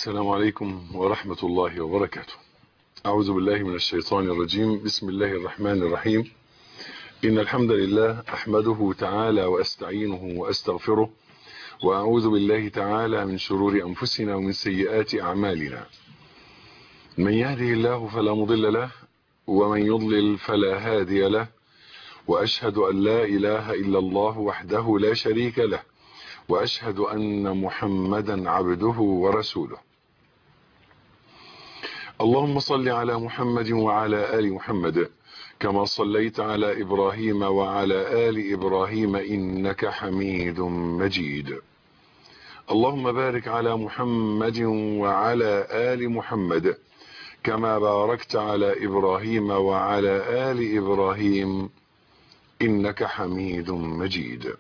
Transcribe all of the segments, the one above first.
السلام عليكم ورحمة الله وبركاته أعوذ بالله من الشيطان الرجيم بسم الله الرحمن الرحيم إن الحمد لله أحمده تعالى وأستعينه وأستغفره وأعوذ بالله تعالى من شرور أنفسنا ومن سيئات أعمالنا من يهده الله فلا مضل له ومن يضلل فلا هادي له وأشهد أن لا إله إلا الله وحده لا شريك له وأشهد أن محمدا عبده ورسوله اللهم صل على محمد وعلى آل محمد كما صليت على إبراهيم وعلى آل إبراهيم إنك حميد مجيد اللهم بارك على محمد وعلى آل محمد كما باركت على إبراهيم وعلى آل إبراهيم إنك حميد مجيد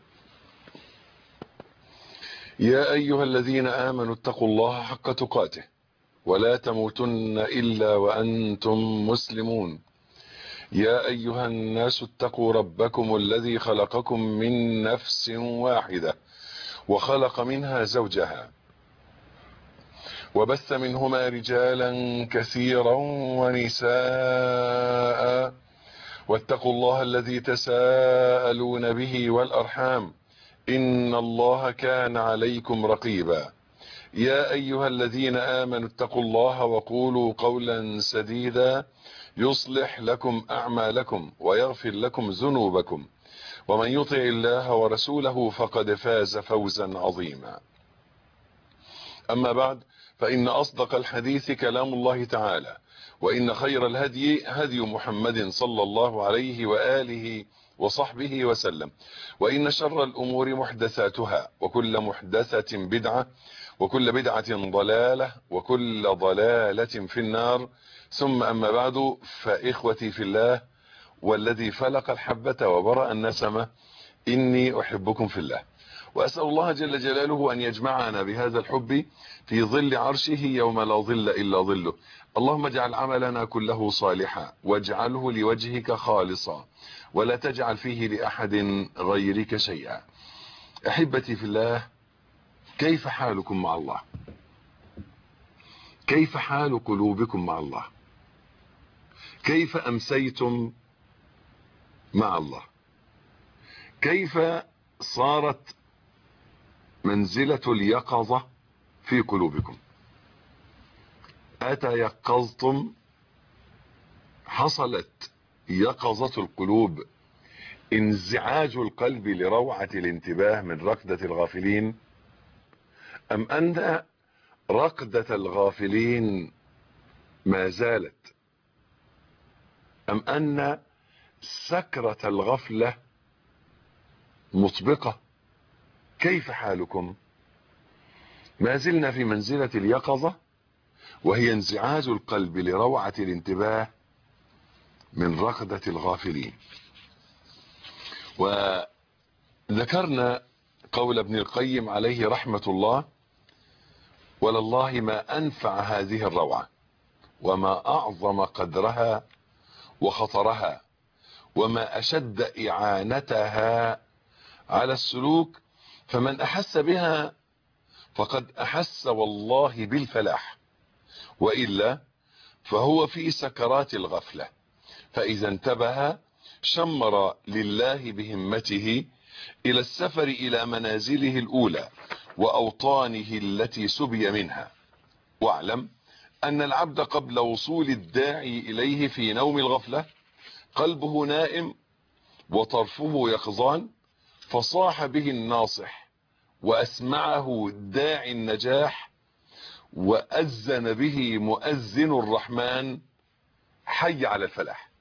يا أيها الذين آمنوا اتقوا الله حق تقاته ولا تموتن إلا وأنتم مسلمون يا أيها الناس اتقوا ربكم الذي خلقكم من نفس واحدة وخلق منها زوجها وبث منهما رجالا كثيرا ونساء واتقوا الله الذي تساءلون به والأرحام إن الله كان عليكم رقيبا يا أيها الذين آمنوا اتقوا الله وقولوا قولا سديدا يصلح لكم أعمالكم ويغفر لكم ذنوبكم ومن يطع الله ورسوله فقد فاز فوزا عظيما أما بعد فإن أصدق الحديث كلام الله تعالى وإن خير الهدي هدي محمد صلى الله عليه وآله وصحبه وسلم وإن شر الأمور محدثاتها وكل محدثة بدعة وكل بدعة ضلالة وكل ضلالة في النار ثم أما بعد فإخوتي في الله والذي فلق الحبة وبرأ النسمة إني أحبكم في الله وأسأل الله جل جلاله أن يجمعنا بهذا الحب في ظل عرشه يوم لا ظل إلا ظله اللهم اجعل عملنا كله صالحا واجعله لوجهك خالصا ولا تجعل فيه لأحد غيرك شيئا أحبتي في الله كيف حالكم مع الله كيف حال قلوبكم مع الله كيف أمسيتم مع الله كيف صارت منزلة اليقظة في قلوبكم أتيقظتم حصلت يقظة القلوب انزعاج القلب لروعة الانتباه من رقدة الغافلين أم أن رقدة الغافلين ما زالت أم أن سكرة الغفلة مطبقة كيف حالكم ما زلنا في منزلة اليقظة وهي انزعاج القلب لروعة الانتباه من رقدة الغافلين وذكرنا قول ابن القيم عليه رحمة الله ولله ما أنفع هذه الروعة وما أعظم قدرها وخطرها وما أشد إعانتها على السلوك فمن أحس بها فقد أحس والله بالفلاح وإلا فهو في سكرات الغفلة فإذا انتبه شمر لله بهمته إلى السفر إلى منازله الأولى وأوطانه التي سبي منها واعلم أن العبد قبل وصول الداعي إليه في نوم الغفلة قلبه نائم وطرفه يقظان فصاح به الناصح وأسمعه داعي النجاح وأذن به مؤذن الرحمن حي على الفلاح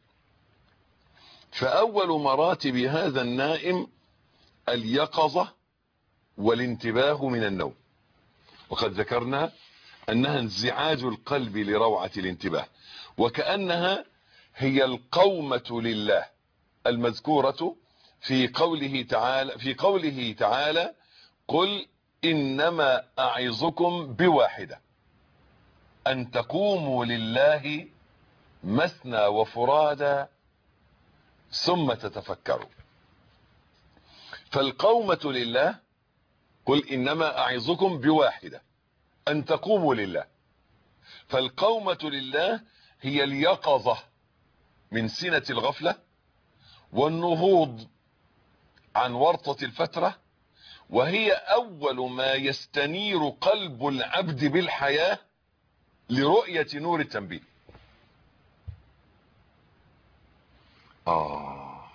فأول مراتب هذا النائم اليقظة والانتباه من النوم وقد ذكرنا أنها انزعاج القلب لروعة الانتباه وكأنها هي القومة لله المذكورة في قوله تعالى في قوله تعالى قل إنما أعظكم بواحدة أن تقوموا لله مثنى وفرادا ثم تتفكروا فالقومة لله قل إنما أعظكم بواحدة أن تقوموا لله فالقومة لله هي اليقظة من سنة الغفلة والنهوض عن ورطة الفترة وهي أول ما يستنير قلب العبد بالحياة لرؤية نور التنبيه آه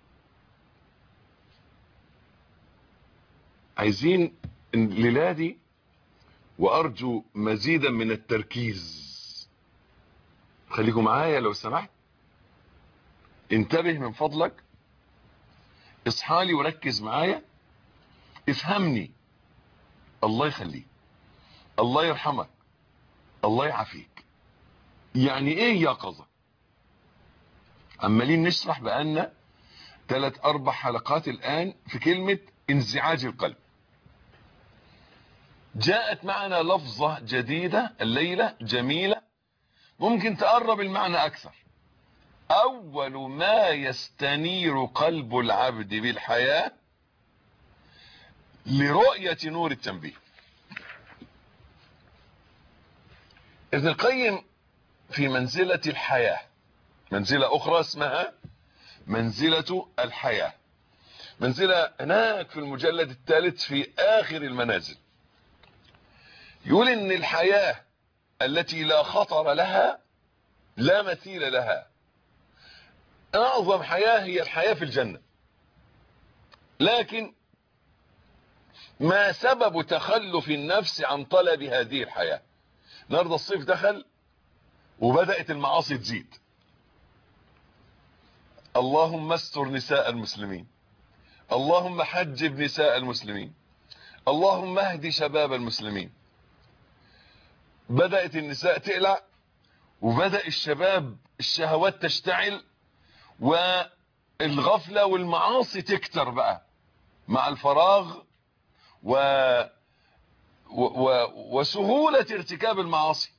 عايزين الليلة دي وأرجو مزيدا من التركيز خليكم معايا لو سمحت انتبه من فضلك اصحالي وركز معايا افهمني الله يخليك الله يرحمك الله يعافيك يعني ايه يقظة عمالين نشرح بقالنا ثلاث اربع حلقات الان في كلمة انزعاج القلب جاءت معنا لفظة جديدة الليلة جميلة ممكن تقرب المعنى اكثر اول ما يستنير قلب العبد بالحياة لرؤية نور التنبيه ابن القيم في منزلة الحياة منزلة اخرى اسمها منزلة الحياة منزلة هناك في المجلد الثالث في اخر المنازل يقول ان الحياة التي لا خطر لها لا مثيل لها اعظم حياة هي الحياة في الجنة لكن ما سبب تخلف النفس عن طلب هذه الحياة النهارده الصيف دخل وبدأت المعاصي تزيد اللهم استر نساء المسلمين اللهم حجب نساء المسلمين اللهم اهد شباب المسلمين بدأت النساء تقلع وبدأ الشباب الشهوات تشتعل والغفلة والمعاصي تكتر بقى مع الفراغ و... و... و... وسهولة ارتكاب المعاصي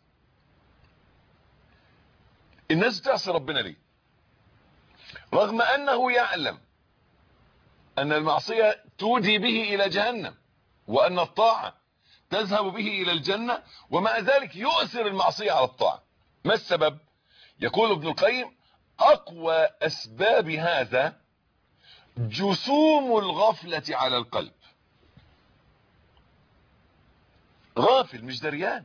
الناس تعصي ربنا ليه رغم انه يعلم ان المعصية تودي به الى جهنم وان الطاعة تذهب به الى الجنة ومع ذلك يؤثر المعصية على الطاعة ما السبب يقول ابن القيم اقوى اسباب هذا جسوم الغفلة على القلب غافل مش دريان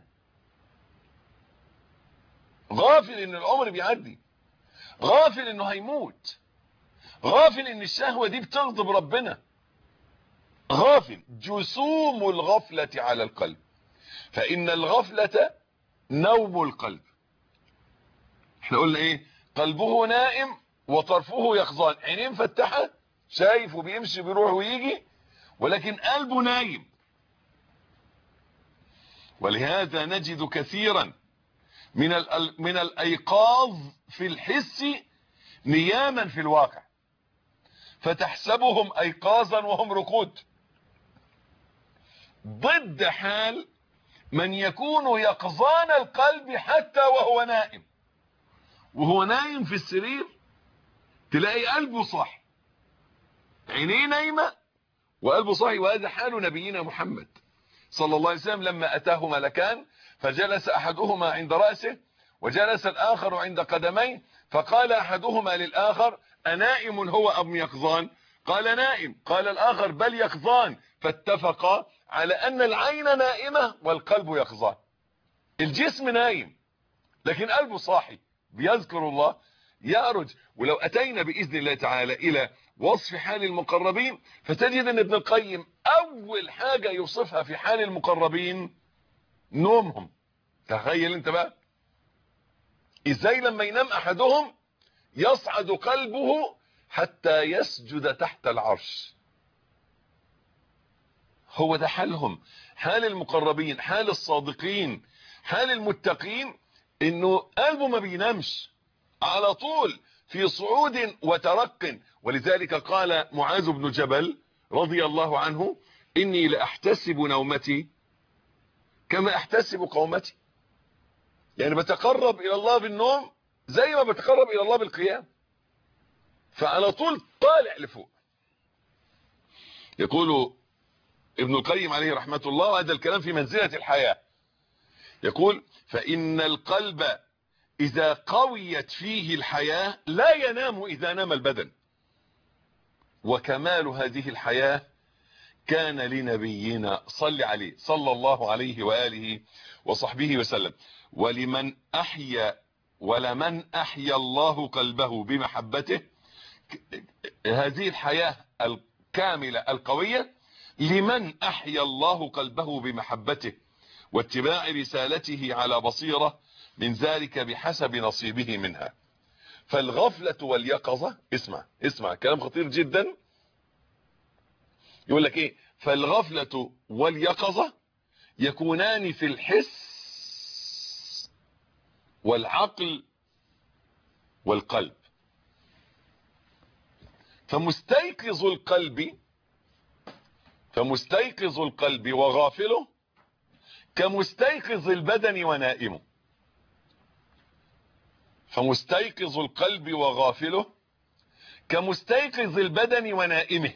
غافل ان العمر بيعدي غافل انه هيموت غافل ان الشهوة دي بتغضب ربنا غافل جسوم الغفلة على القلب فان الغفلة نوم القلب احنا قلنا ايه قلبه نائم وطرفه يخزان عينين فتحة شايف وبيمشي بيروح ويجي ولكن قلبه نايم ولهذا نجد كثيرا من من الايقاظ في الحس نياما في الواقع فتحسبهم ايقاظا وهم رقود ضد حال من يكون يقظان القلب حتى وهو نائم وهو نايم في السرير تلاقي قلبه صاحي عينيه نايمه وقلبه صاحي وهذا حال نبينا محمد صلى الله عليه وسلم لما اتاه ملكان فجلس احدهما عند رأسه وجلس الاخر عند قدميه فقال احدهما للاخر انائم هو ام يقظان قال نائم قال الاخر بل يقظان فاتفقا على ان العين نائمة والقلب يقظان الجسم نايم لكن قلبه صاحي بيذكر الله يأرج ولو اتينا باذن الله تعالى الى وصف حال المقربين فتجد ان ابن القيم اول حاجة يوصفها في حال المقربين نومهم تخيل انت بقى ازاي لما ينام احدهم يصعد قلبه حتى يسجد تحت العرش هو ده حالهم حال المقربين حال الصادقين حال المتقين انه قلبه ما بينامش على طول في صعود وترق ولذلك قال معاذ بن جبل رضي الله عنه اني لاحتسب نومتي كما احتسب قومتي يعني بتقرب الى الله بالنوم زي ما بتقرب الى الله بالقيام فعلى طول طالع لفوق يقول ابن القيم عليه رحمة الله وهذا الكلام في منزلة الحياة يقول فإن القلب إذا قويت فيه الحياة لا ينام إذا نام البدن وكمال هذه الحياة كان لنبينا صل عليه صلى الله عليه وآله وصحبه وسلم ولمن أحيا ولمن أحيا الله قلبه بمحبته هذه الحياة الكاملة القوية لمن أحيا الله قلبه بمحبته واتباع رسالته على بصيرة من ذلك بحسب نصيبه منها فالغفلة واليقظة اسمع اسمع كلام خطير جدا يقول لك ايه فالغفلة واليقظة يكونان في الحس والعقل والقلب فمستيقظ القلب فمستيقظ القلب وغافله كمستيقظ البدن ونائمه فمستيقظ القلب وغافله كمستيقظ البدن ونائمه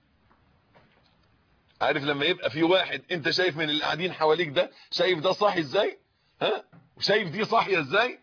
عارف لما يبقى في واحد انت شايف من اللي قاعدين حواليك ده شايف ده صاحي ازاي ها وشايف دي صاحيه ازاي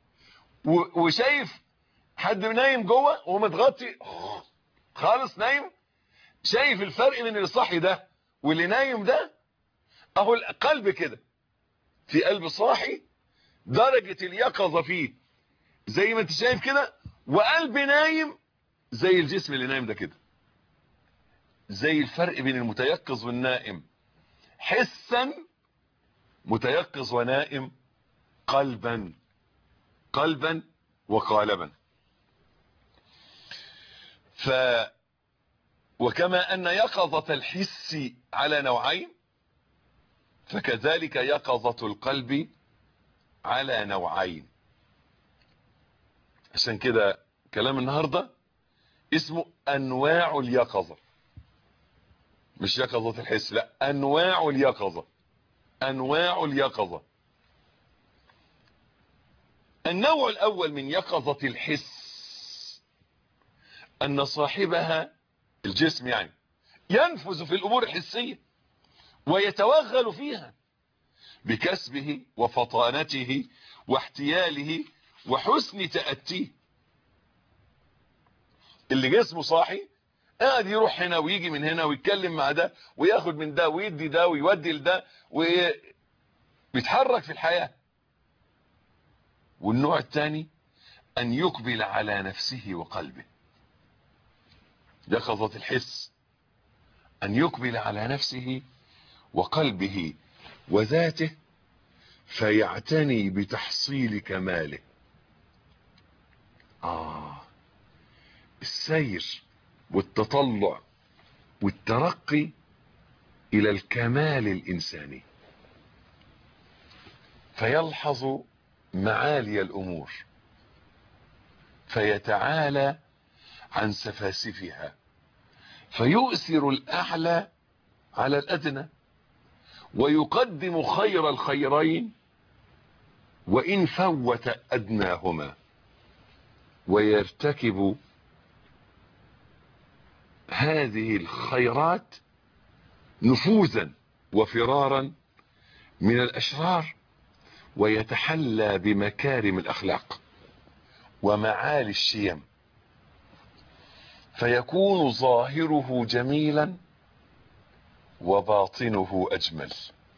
وشايف حد نايم جوه ومتغطي خالص نايم شايف الفرق بين اللي صاحي ده واللي نايم ده اهو القلب كده في قلب صاحي درجة اليقظة فيه زي ما انت شايف كده وقلب نايم زي الجسم اللي نايم ده كده زي الفرق بين المتيقظ والنائم حسا متيقظ ونائم قلبا قلبا وقالبا ف وكما ان يقظة الحس على نوعين فكذلك يقظة القلب على نوعين عشان كده كلام النهاردة اسمه انواع اليقظة مش يقظة الحس لا انواع اليقظة انواع اليقظة النوع الاول من يقظة الحس ان صاحبها الجسم يعني ينفذ في الامور الحسية ويتوغل فيها بكسبه وفطانته واحتياله وحسن تأتيه اللي جسمه صاحي قاعد يروح هنا ويجي من هنا ويتكلم مع ده وياخد من ده ويدي ده ويودي لده ويتحرك في الحياة والنوع الثاني ان يقبل على نفسه وقلبه يقظة الحس ان يقبل على نفسه وقلبه وذاته فيعتني بتحصيل كماله آه السير والتطلع والترقي إلى الكمال الإنساني فيلحظ معالي الأمور فيتعالى عن سفاسفها فيؤثر الأعلى على الأدنى ويقدم خير الخيرين وإن فوت أدناهما ويرتكب هذه الخيرات نفوذا وفرارا من الأشرار ويتحلى بمكارم الأخلاق ومعالي الشيم فيكون ظاهره جميلا وباطنه أجمل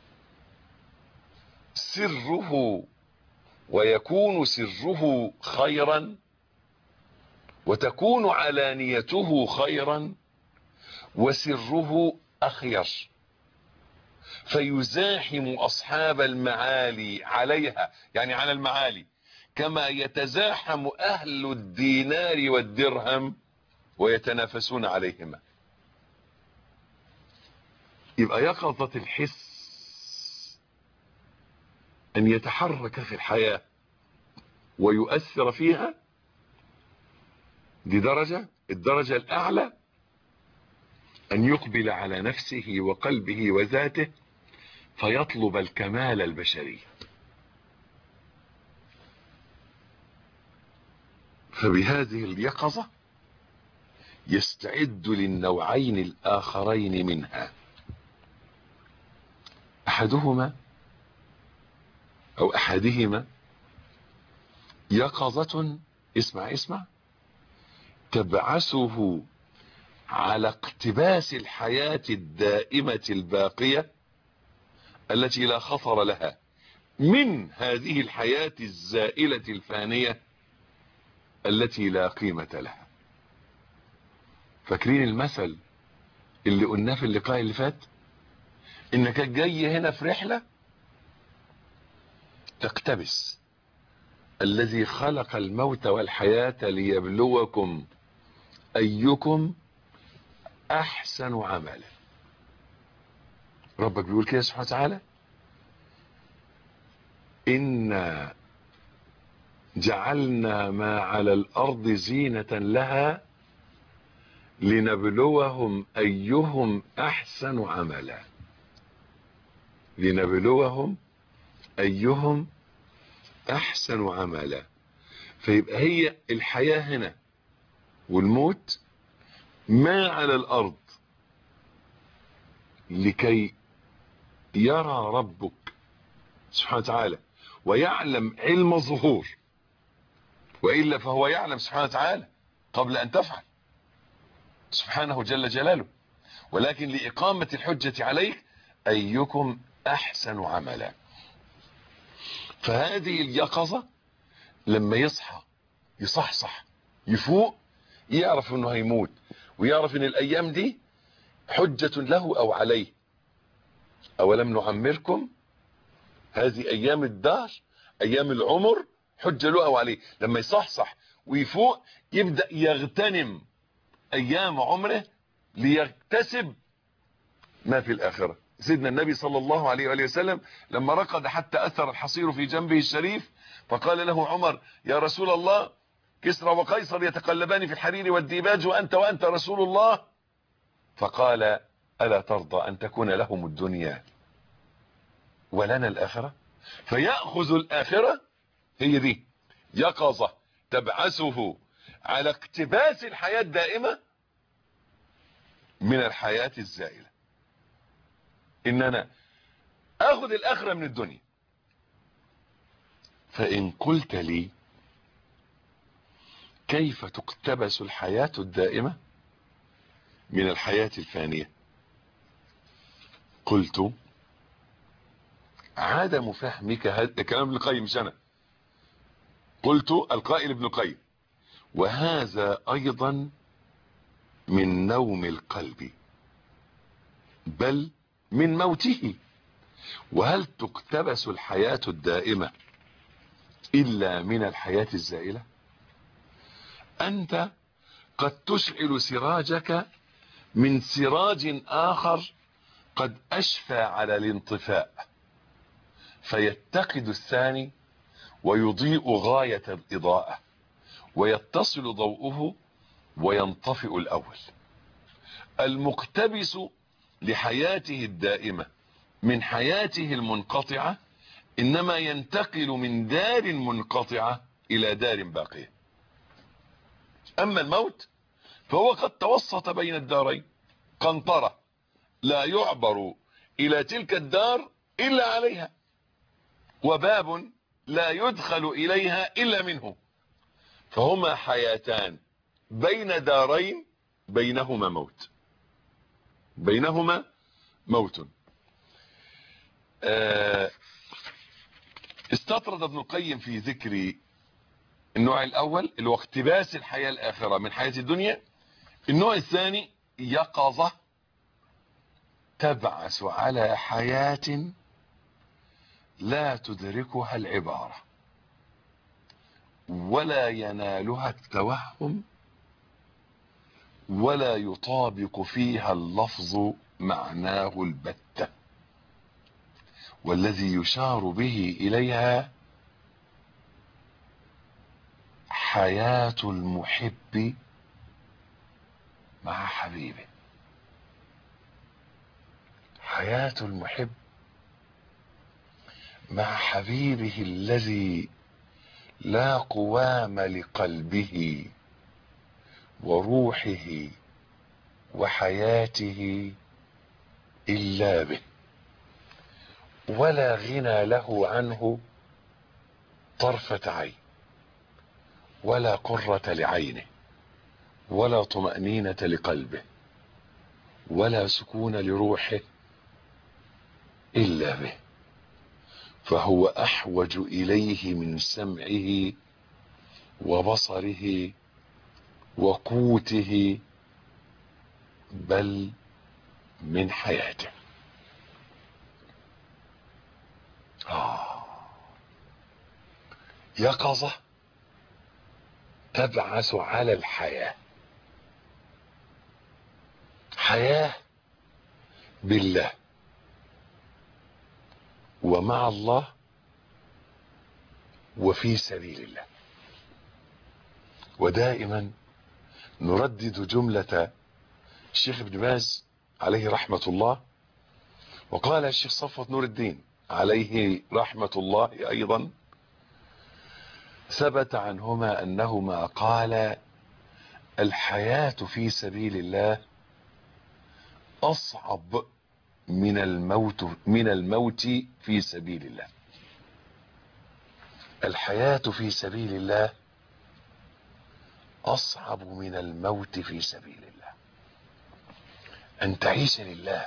سره ويكون سره خيرا وتكون علانيته خيرا وسره أخير فيزاحم أصحاب المعالي عليها يعني على المعالي كما يتزاحم أهل الدينار والدرهم ويتنافسون عليهما يبقى يقظة الحس أن يتحرك في الحياة ويؤثر فيها دي درجة الدرجة الأعلى أن يقبل على نفسه وقلبه وذاته فيطلب الكمال البشري فبهذه اليقظة يستعد للنوعين الآخرين منها أحدهما او احدهما يقظة اسمع اسمع تبعثه على اقتباس الحياة الدائمة الباقية التي لا خطر لها من هذه الحياة الزائلة الفانية التي لا قيمة لها فاكرين المثل اللي قلناه في اللقاء اللي فات انك جاي هنا في رحلة تقتبس الذي خلق الموت والحياة ليبلوكم ايكم احسن عملا ربك بيقول كده سبحانه وتعالى إنا جعلنا ما على الأرض زينة لها لنبلوهم أيهم أحسن عملا لنبلوهم أيهم أحسن عملا فيبقى هي الحياة هنا والموت ما على الأرض لكي يرى ربك سبحانه وتعالى ويعلم علم الظهور وإلا فهو يعلم سبحانه وتعالى قبل أن تفعل سبحانه جل جلاله ولكن لإقامة الحجة عليك أيكم أحسن عملا فهذه اليقظة لما يصحى يصحصح يفوق يعرف انه هيموت ويعرف ان الايام دي حجة له او عليه اولم نعمركم هذه ايام الدهر ايام العمر حجة له او عليه لما يصحصح ويفوق يبدأ يغتنم ايام عمره ليكتسب ما في الاخرة سيدنا النبي صلى الله عليه وآله وسلم لما رقد حتى اثر الحصير في جنبه الشريف فقال له عمر يا رسول الله كسرى وقيصر يتقلبان في الحرير والديباج وانت وانت رسول الله فقال الا ترضى ان تكون لهم الدنيا ولنا الاخرة فيأخذ الاخرة هي دي يقظة تبعثه على اقتباس الحياة الدائمة من الحياة الزائلة ان انا اخذ الاخرة من الدنيا فان قلت لي كيف تقتبس الحياة الدائمة من الحياة الفانية قلت عدم فهمك هذا كلام ابن القيم مش انا قلت القائل ابن القيم وهذا ايضا من نوم القلب بل من موته وهل تقتبس الحياة الدائمة الا من الحياة الزائلة انت قد تشعل سراجك من سراج اخر قد اشفى على الانطفاء فيتقد الثاني ويضيء غاية الاضاءة ويتصل ضوءه وينطفئ الاول المقتبس لحياته الدائمة من حياته المنقطعة انما ينتقل من دار منقطعة الى دار باقية اما الموت فهو قد توسط بين الدارين قنطرة لا يعبر الى تلك الدار الا عليها وباب لا يدخل اليها الا منه فهما حياتان بين دارين بينهما موت بينهما موت استطرد ابن القيم في ذكر النوع الاول اللي هو اقتباس الحياة الاخرة من حياة الدنيا النوع الثاني يقظة تبعث على حياة لا تدركها العبارة ولا ينالها التوهم ولا يطابق فيها اللفظ معناه البتة والذي يشار به إليها حياة المحب مع حبيبه حياة المحب مع حبيبه الذي لا قوام لقلبه وروحه وحياته إلا به ولا غنى له عنه طرفة عين ولا قرة لعينه ولا طمأنينة لقلبه ولا سكون لروحه إلا به فهو أحوج إليه من سمعه وبصره وقوته بل من حياته آه يقظة تبعث على الحياة حياة بالله ومع الله وفي سبيل الله ودائما نردد جملة الشيخ ابن باز عليه رحمة الله وقال الشيخ صفوة نور الدين عليه رحمة الله أيضا ثبت عنهما أنهما قال الحياة في سبيل الله أصعب من الموت من الموت في سبيل الله الحياة في سبيل الله أصعب من الموت في سبيل الله أن تعيش لله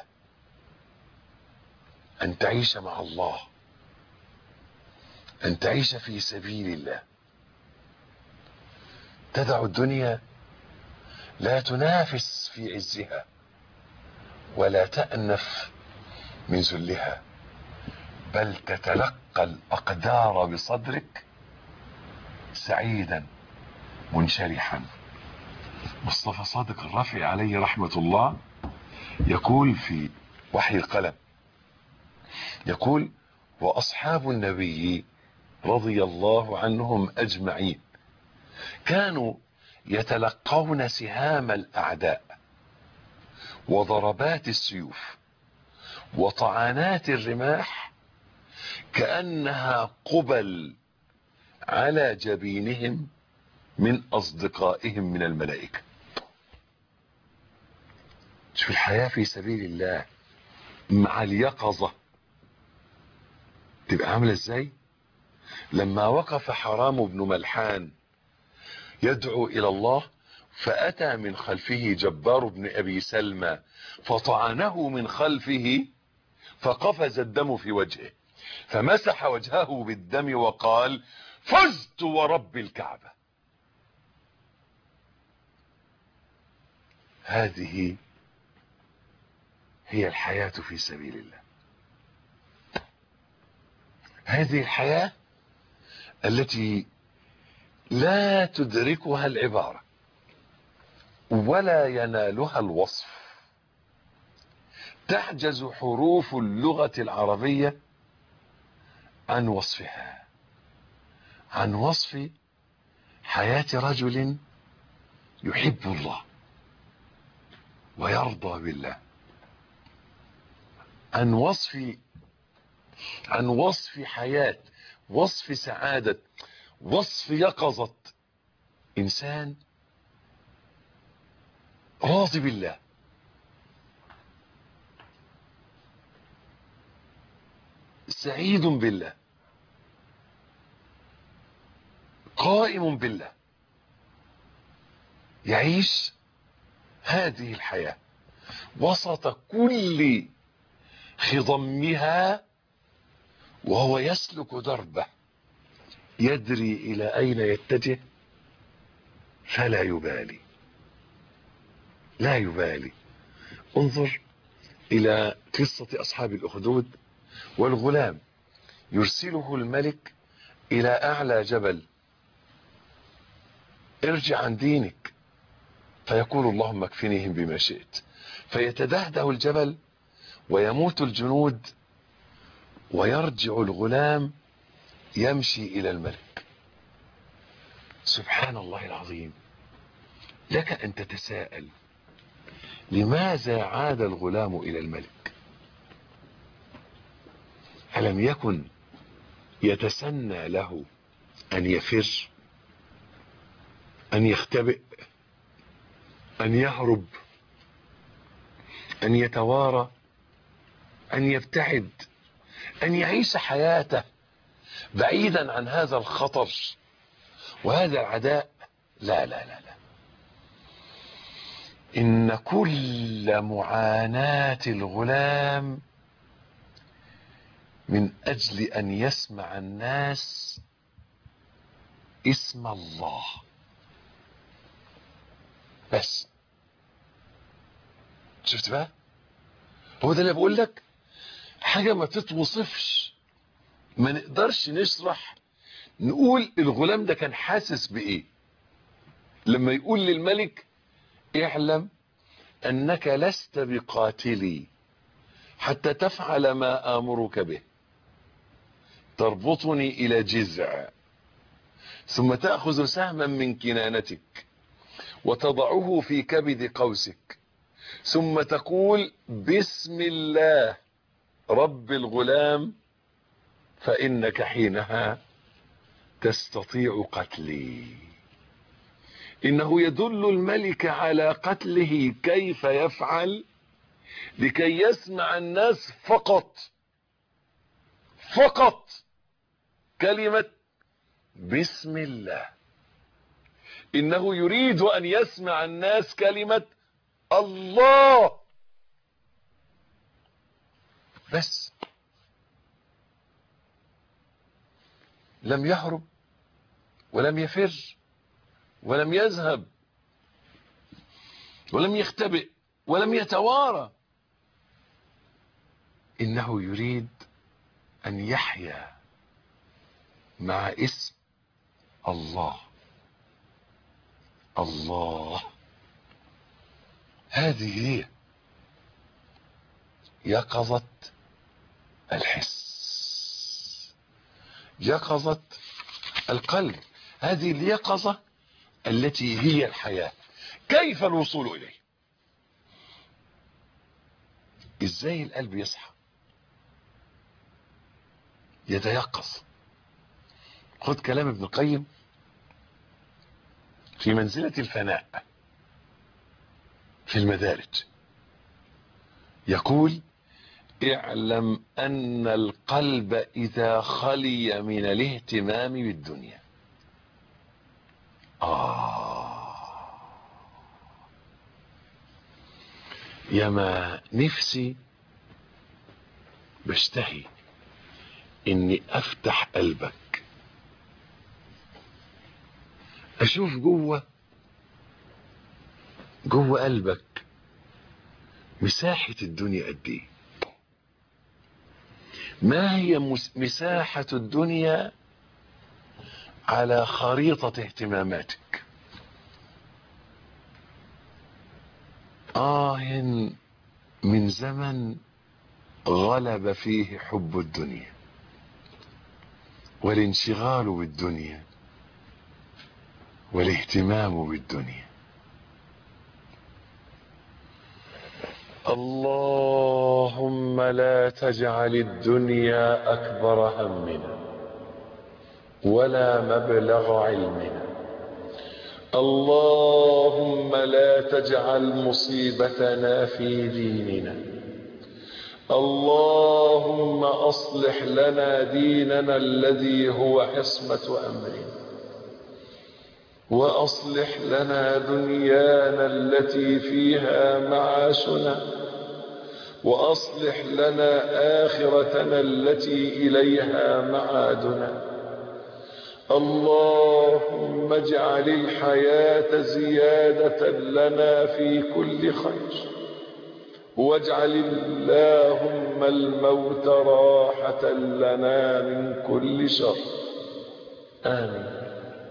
أن تعيش مع الله أن تعيش في سبيل الله تدع الدنيا لا تنافس في عزها ولا تأنف من ذلها بل تتلقى الأقدار بصدرك سعيدا منشرحا مصطفى صادق الرافعي عليه رحمة الله يقول في وحي القلم يقول وأصحاب النبي رضي الله عنهم أجمعين كانوا يتلقون سهام الأعداء وضربات السيوف وطعنات الرماح كأنها قبل على جبينهم من أصدقائهم من الملائكة شوف الحياة في سبيل الله مع اليقظة تبقى عاملة ازاي لما وقف حرام بن ملحان يدعو إلى الله فأتى من خلفه جبار بن أبي سلمى فطعنه من خلفه فقفز الدم في وجهه فمسح وجهه بالدم وقال فزت ورب الكعبة هذه هي الحياة في سبيل الله هذه الحياة التي لا تدركها العبارة ولا ينالها الوصف تعجز حروف اللغة العربية عن وصفها عن وصف حياة رجل يحب الله ويرضى بالله عن وصف عن وصف حياة وصف سعادة وصف يقظة إنسان راضي بالله سعيد بالله قائم بالله يعيش هذه الحياة وسط كل خضمها وهو يسلك دربه يدري إلى أين يتجه فلا يبالي لا يبالي انظر إلى قصة أصحاب الأخدود والغلام يرسله الملك إلى أعلى جبل ارجع عن دينك فيقول اللهم اكفنيهم بما شئت فيتدهده الجبل ويموت الجنود ويرجع الغلام يمشي إلى الملك سبحان الله العظيم لك أن تتساءل لماذا عاد الغلام إلى الملك ألم يكن يتسنى له أن يفر أن يختبئ أن يهرب أن يتوارى أن يبتعد أن يعيش حياته بعيدا عن هذا الخطر وهذا العداء لا لا لا لا إن كل معاناة الغلام من أجل أن يسمع الناس اسم الله بس شفت بقى هو ده اللي بقول لك حاجة ما تتوصفش ما نقدرش نشرح نقول الغلام ده كان حاسس بإيه لما يقول للملك اعلم أنك لست بقاتلي حتى تفعل ما آمرك به تربطني إلى جذع ثم تأخذ سهما من كنانتك وتضعه في كبد قوسك ثم تقول بسم الله رب الغلام فإنك حينها تستطيع قتلي إنه يدل الملك على قتله كيف يفعل لكي يسمع الناس فقط فقط كلمة بسم الله إنه يريد أن يسمع الناس كلمة الله بس لم يهرب ولم يفر ولم يذهب ولم يختبئ ولم يتوارى إنه يريد أن يحيا مع اسم الله الله هذه هي يقظة الحس يقظة القلب هذه اليقظة التي هي الحياة كيف الوصول إليه ازاي القلب يصحى يتيقظ خد كلام ابن القيم في منزلة الفناء في المدارج يقول اعلم ان القلب اذا خلي من الاهتمام بالدنيا آه ياما نفسي بشتهي اني افتح قلبك اشوف جوه جوه قلبك مساحة الدنيا قد ايه ما هي مساحة الدنيا على خريطة اهتماماتك آه من زمن غلب فيه حب الدنيا والانشغال بالدنيا والاهتمام بالدنيا اللهم لا تجعل الدنيا أكبر همنا ولا مبلغ علمنا اللهم لا تجعل مصيبتنا في ديننا اللهم أصلح لنا ديننا الذي هو عصمة أمرنا وأصلح لنا دنيانا التي فيها معاشنا وأصلح لنا آخرتنا التي إليها معادنا اللهم اجعل الحياة زيادة لنا في كل خير واجعل اللهم الموت راحة لنا من كل شر آمين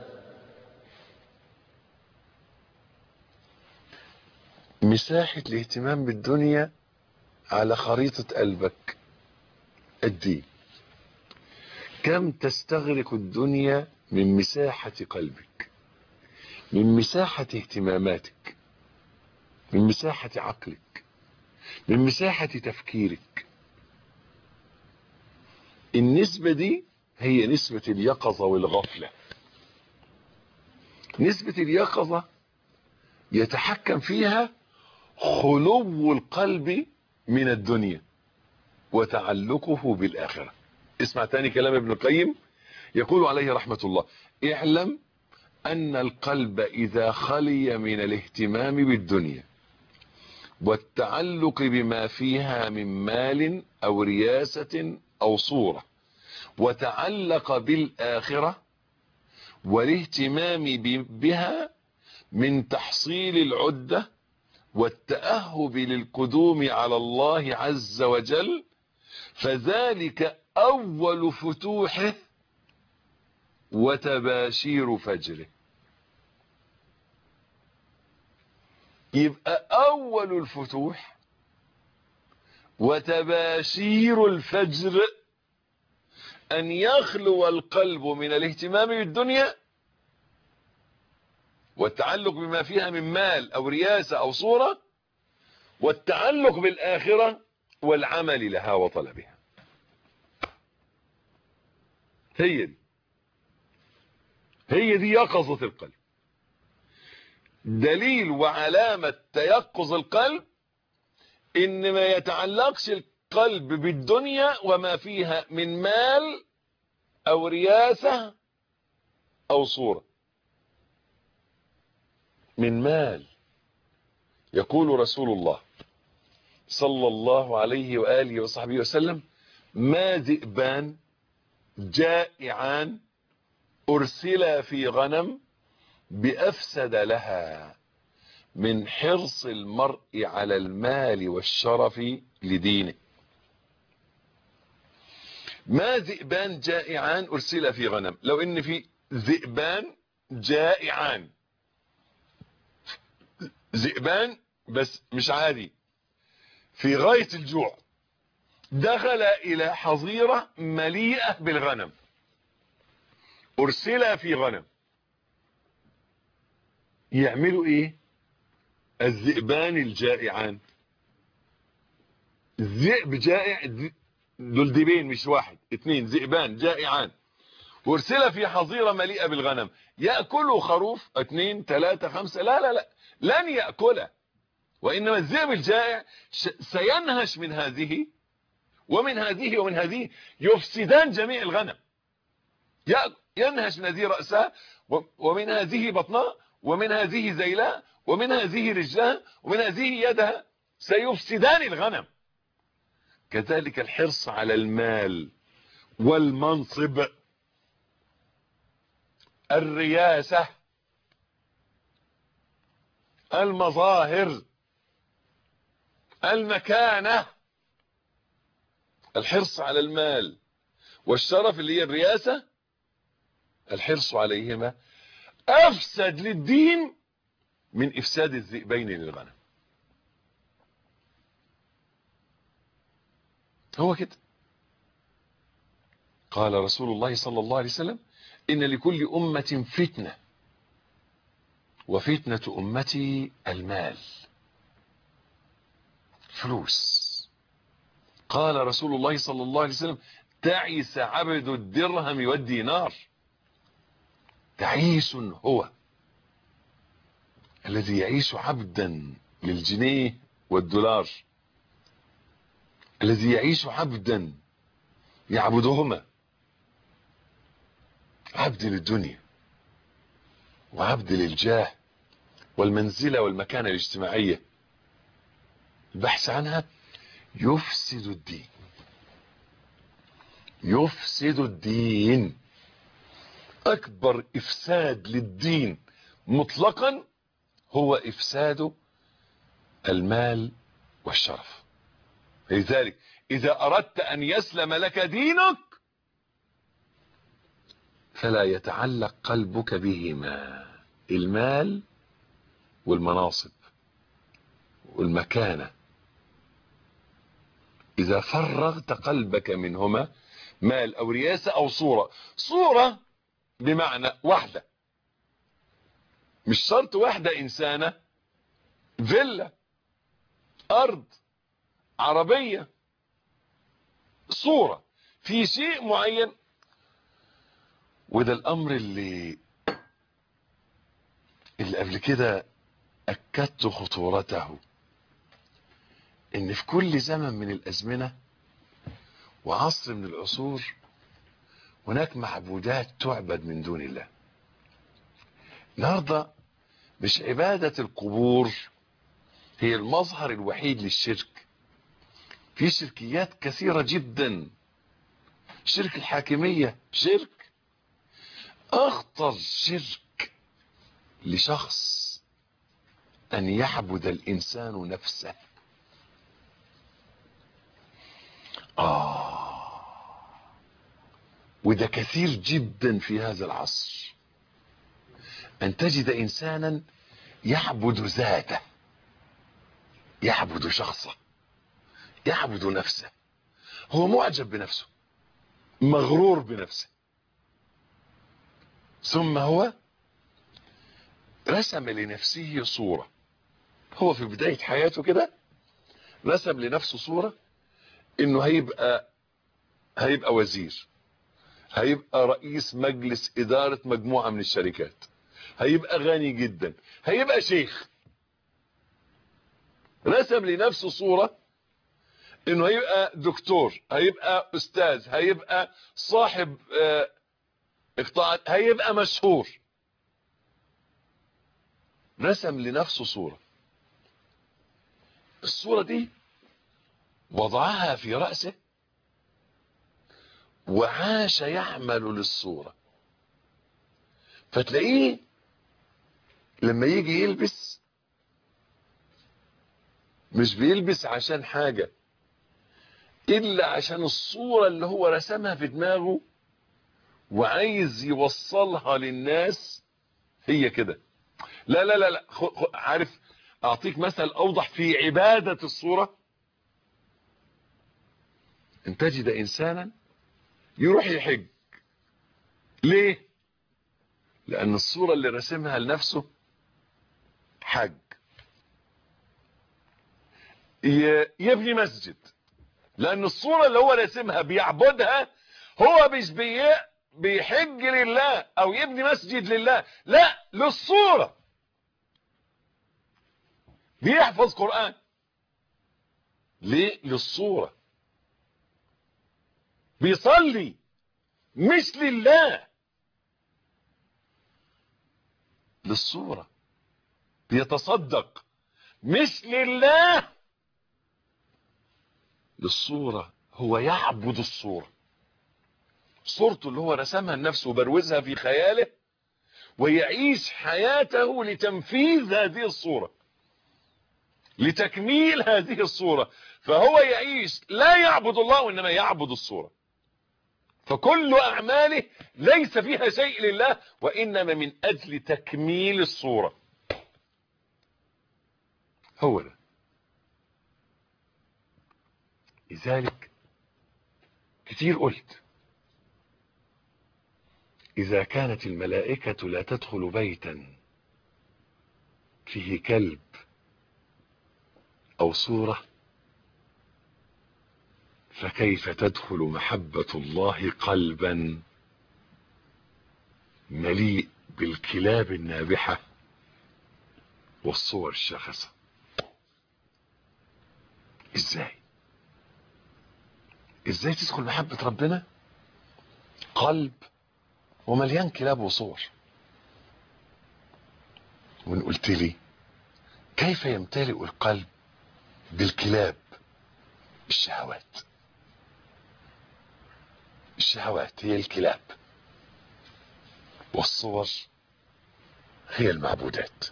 مساحة الاهتمام بالدنيا على خريطة قلبك قد ايه كم تستغرق الدنيا من مساحة قلبك من مساحة اهتماماتك من مساحة عقلك من مساحة تفكيرك النسبة دي هي نسبة اليقظة والغفلة نسبة اليقظة يتحكم فيها خلو القلب من الدنيا وتعلقه بالآخرة اسمع تاني كلام ابن القيم يقول عليه رحمة الله اعلم أن القلب إذا خلي من الاهتمام بالدنيا والتعلق بما فيها من مال أو رياسة أو صورة وتعلق بالآخرة والاهتمام بها من تحصيل العدة والتأهب للقدوم على الله عز وجل فذلك أول فتوحه وتباشير فجره يبقى أول الفتوح وتباشير الفجر أن يخلو القلب من الاهتمام بالدنيا والتعلق بما فيها من مال أو رياسة أو صورة والتعلق بالآخرة والعمل لها وطلبها هي دي هي دي يقظة القلب دليل وعلامة تيقظ القلب ان ما يتعلقش القلب بالدنيا وما فيها من مال او رياسة او صورة من مال يقول رسول الله صلى الله عليه وآله وصحبه وسلم ما ذئبان جائعان أرسلا في غنم بأفسد لها من حرص المرء على المال والشرف لدينه ما ذئبان جائعان أرسلا في غنم لو إن في ذئبان جائعان ذئبان بس مش عادي في غاية الجوع دخل إلى حظيرة مليئة بالغنم أرسلا في غنم يعملوا إيه الذئبان الجائعان الذئب جائع دول ديبين مش واحد اتنين ذئبان جائعان وارسل في حظيرة مليئة بالغنم يأكلوا خروف اتنين تلاتة خمسة لا لا لا لن يأكله وإنما الذئب الجائع سينهش من هذه ومن هذه ومن هذه يفسدان جميع الغنم ينهش من هذه رأسها ومن هذه بطنها ومن هذه زيلها ومن هذه رجلها ومن هذه يدها سيفسدان الغنم كذلك الحرص على المال والمنصب الرياسة المظاهر المكانة الحرص على المال والشرف اللي هي الرياسة الحرص عليهما أفسد للدين من إفساد الذئبين للغنم هو كده قال رسول الله صلى الله عليه وسلم إن لكل أمة فتنة وفتنة أمتي المال فلوس قال رسول الله صلى الله عليه وسلم تعيس عبد الدرهم والدينار تعيس هو الذي يعيش عبدا للجنيه والدولار الذي يعيش عبدا يعبدهما عبد للدنيا وعبد للجاه والمنزلة والمكانة الاجتماعية البحث عنها يفسد الدين يفسد الدين اكبر افساد للدين مطلقا هو افساد المال والشرف لذلك اذا اردت ان يسلم لك دينك فلا يتعلق قلبك بهما المال والمناصب والمكانة اذا فرغت قلبك منهما مال او رياسة او صورة صورة بمعنى واحدة مش شرط واحدة انسانة فيلا ارض عربية صورة في شيء معين وده الامر اللي اللي قبل كده اكدت خطورته ان في كل زمن من الازمنة وعصر من العصور هناك معبودات تعبد من دون الله النهارده مش عبادة القبور هي المظهر الوحيد للشرك في شركيات كثيرة جدا شرك الحاكمية شرك اخطر شرك لشخص ان يعبد الانسان نفسه آه وده كثير جدا في هذا العصر أن تجد إنسانا يعبد ذاته يعبد شخصه يعبد نفسه هو معجب بنفسه مغرور بنفسه ثم هو رسم لنفسه صورة هو في بداية حياته كده رسم لنفسه صورة انه هيبقى هيبقى وزير هيبقى رئيس مجلس ادارة مجموعة من الشركات هيبقى غني جدا هيبقى شيخ رسم لنفسه صورة انه هيبقى دكتور هيبقى استاذ هيبقى صاحب اه اقطاعات هيبقى مشهور رسم لنفسه صورة الصورة دي وضعها في رأسه وعاش يعمل للصورة فتلاقيه لما يجي يلبس مش بيلبس عشان حاجة إلا عشان الصورة اللي هو رسمها في دماغه وعايز يوصلها للناس هي كده لا لا لا لا عارف أعطيك مثل أوضح في عبادة الصورة ان تجد انسانا يروح يحج ليه لان الصورة اللي رسمها لنفسه حج يبني مسجد لان الصورة اللي هو رسمها بيعبدها هو مش بي بيحج لله او يبني مسجد لله لا للصورة بيحفظ قرآن ليه للصورة بيصلي مش لله للصورة بيتصدق مش لله للصورة هو يعبد الصورة صورته اللي هو رسمها لنفسه وبروزها في خياله ويعيش حياته لتنفيذ هذه الصورة لتكميل هذه الصورة فهو يعيش لا يعبد الله وإنما يعبد الصورة فكل أعماله ليس فيها شيء لله وإنما من أجل تكميل الصورة هو ده لذلك كتير قلت إذا كانت الملائكة لا تدخل بيتا فيه كلب أو صورة فكيف تدخل محبة الله قلبا مليء بالكلاب النابحة والصور الشاخصة ازاي ازاي تدخل محبة ربنا قلب ومليان كلاب وصور وان قلت لي كيف يمتلئ القلب بالكلاب الشهوات الشهوات هي الكلاب والصور هي المعبودات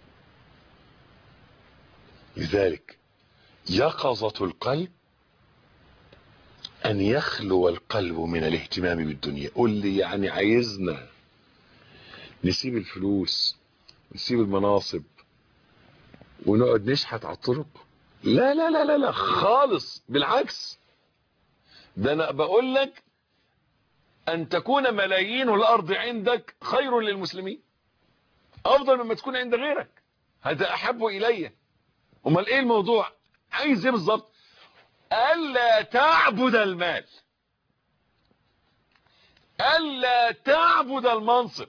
لذلك يقظة القلب ان يخلو القلب من الاهتمام بالدنيا قل لي يعني عايزنا نسيب الفلوس نسيب المناصب ونقعد نشحت على الطرق لا لا لا لا لا خالص بالعكس ده انا بقول لك ان تكون ملايين الارض عندك خير للمسلمين افضل مما تكون عند غيرك هذا احب الي امال ايه الموضوع عايز ايه بالظبط الا تعبد المال الا تعبد المنصب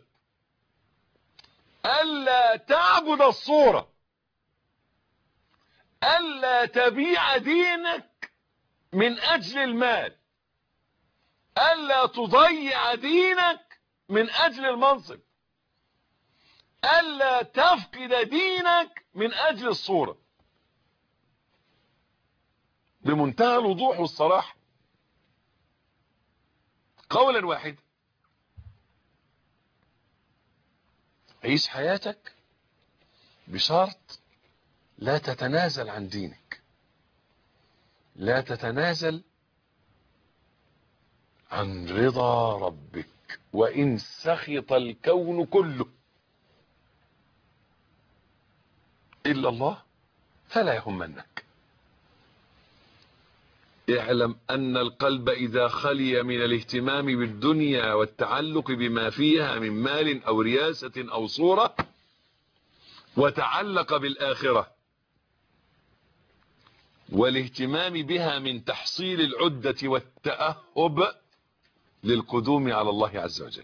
الا تعبد الصوره الا تبيع دينك من اجل المال ألا تضيع دينك من أجل المنصب ألا تفقد دينك من أجل الصورة بمنتهى الوضوح والصراحة قولا واحدا عيش حياتك بشرط لا تتنازل عن دينك لا تتنازل عن رضا ربك وإن سخط الكون كله إلا الله فلا يهمنك اعلم أن القلب إذا خلي من الاهتمام بالدنيا والتعلق بما فيها من مال أو رياسة أو صورة وتعلق بالآخرة والاهتمام بها من تحصيل العدة والتأهب للقدوم على الله عز وجل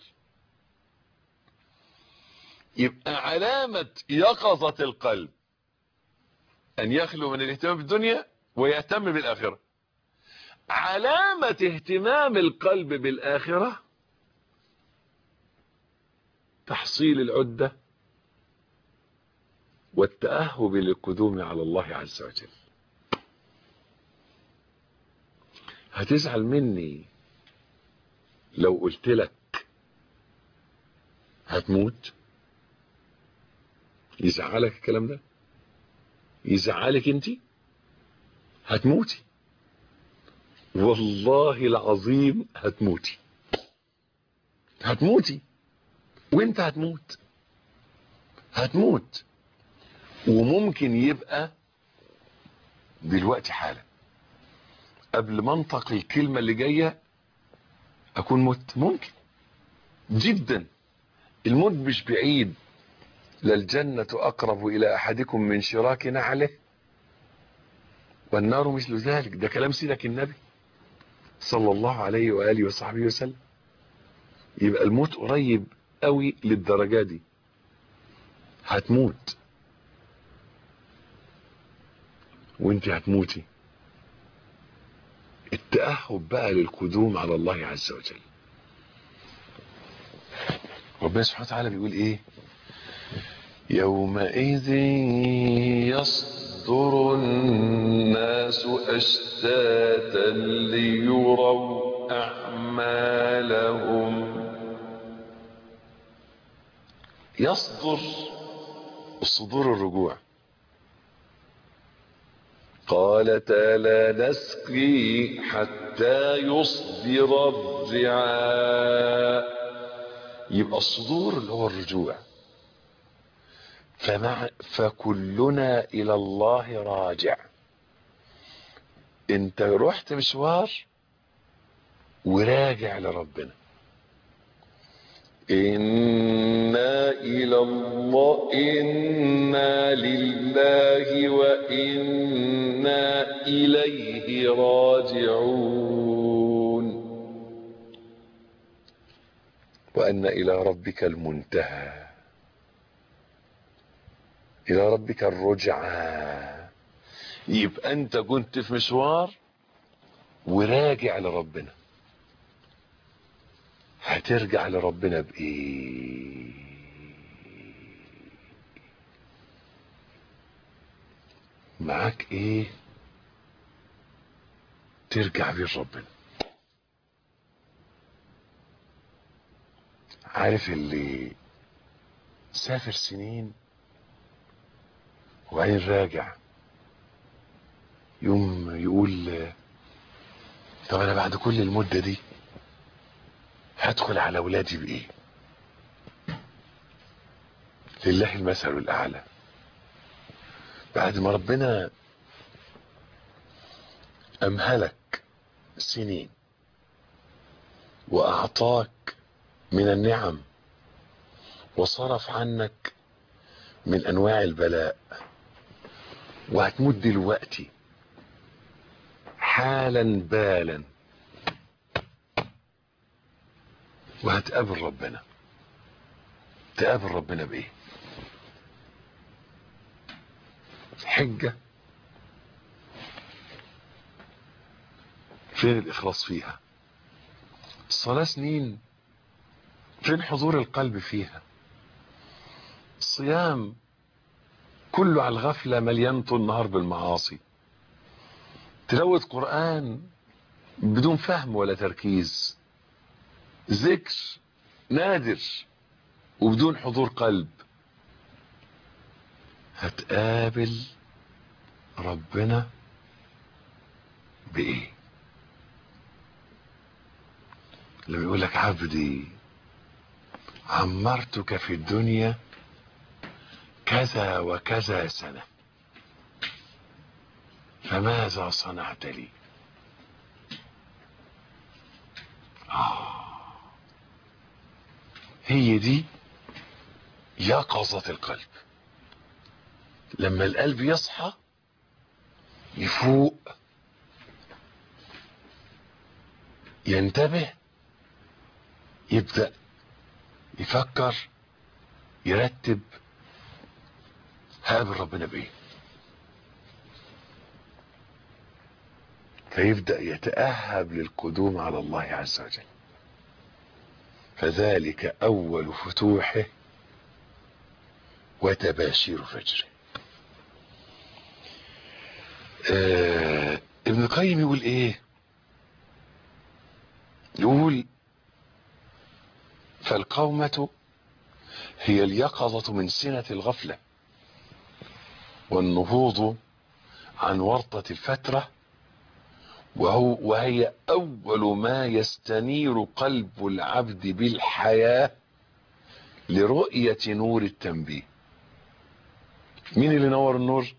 يبقى علامة يقظة القلب أن يخلو من الاهتمام بالدنيا ويهتم بالآخرة علامة اهتمام القلب بالآخرة تحصيل العدة والتأهب للقدوم على الله عز وجل هتزعل مني لو قلت لك هتموت يزعلك الكلام ده يزعلك انت هتموتي والله العظيم هتموتي هتموتي وانت هتموت هتموت وممكن يبقى دلوقتي حالا قبل ما انطق الكلمة اللي جاية اكون مت ممكن جدا الموت مش بعيد للجنة اقرب الى احدكم من شراك نعله والنار مثل ذلك ده كلام سيدك النبي صلى الله عليه وآله وصحبه وسلم يبقى الموت قريب قوي للدرجة دي هتموت وانت هتموتي التأهب بقى للقدوم على الله عز وجل ربنا سبحانه وتعالى بيقول ايه يومئذ يصدر الناس أشتاتا ليروا أعمالهم يصدر الصدور الرجوع قال لا نسقي حتى يصدر الرعاء يبقى الصدور اللي هو الرجوع فمع فكلنا الى الله راجع انت رحت مشوار وراجع لربنا إنا إلى الله إنا لله وإنا إليه راجعون وأن إلى ربك المنتهى إلى ربك الرجعى يبقى أنت كنت في مشوار وراجع لربنا هترجع لربنا بإيه معاك إيه ترجع بيه لربنا عارف اللي سافر سنين وبعدين راجع يوم يقول طب انا بعد كل المدة دي هدخل على ولادي بايه لله المثل الاعلى بعد ما ربنا امهلك سنين واعطاك من النعم وصرف عنك من انواع البلاء وهتموت دلوقتي حالا بالا وهتقابل ربنا تقابل ربنا بايه حجة فين الاخلاص فيها الصلاة سنين فين حضور القلب فيها الصيام كله على الغفلة مليان طول النهار بالمعاصي تلاوة قرآن بدون فهم ولا تركيز ذكر نادر وبدون حضور قلب هتقابل ربنا بايه لما يقول لك عبدي عمرتك في الدنيا كذا وكذا سنة فماذا صنعت لي آه. هي دي يقظة القلب لما القلب يصحى يفوق ينتبه يبدأ يفكر يرتب هقابل ربنا بايه فيبدأ يتأهب للقدوم على الله عز وجل فذلك أول فتوحه وتباشير فجره آه ابن القيم يقول ايه يقول فالقومة هي اليقظة من سنة الغفلة والنهوض عن ورطة الفترة وهو وهي أول ما يستنير قلب العبد بالحياة لرؤية نور التنبيه مين اللي نور النور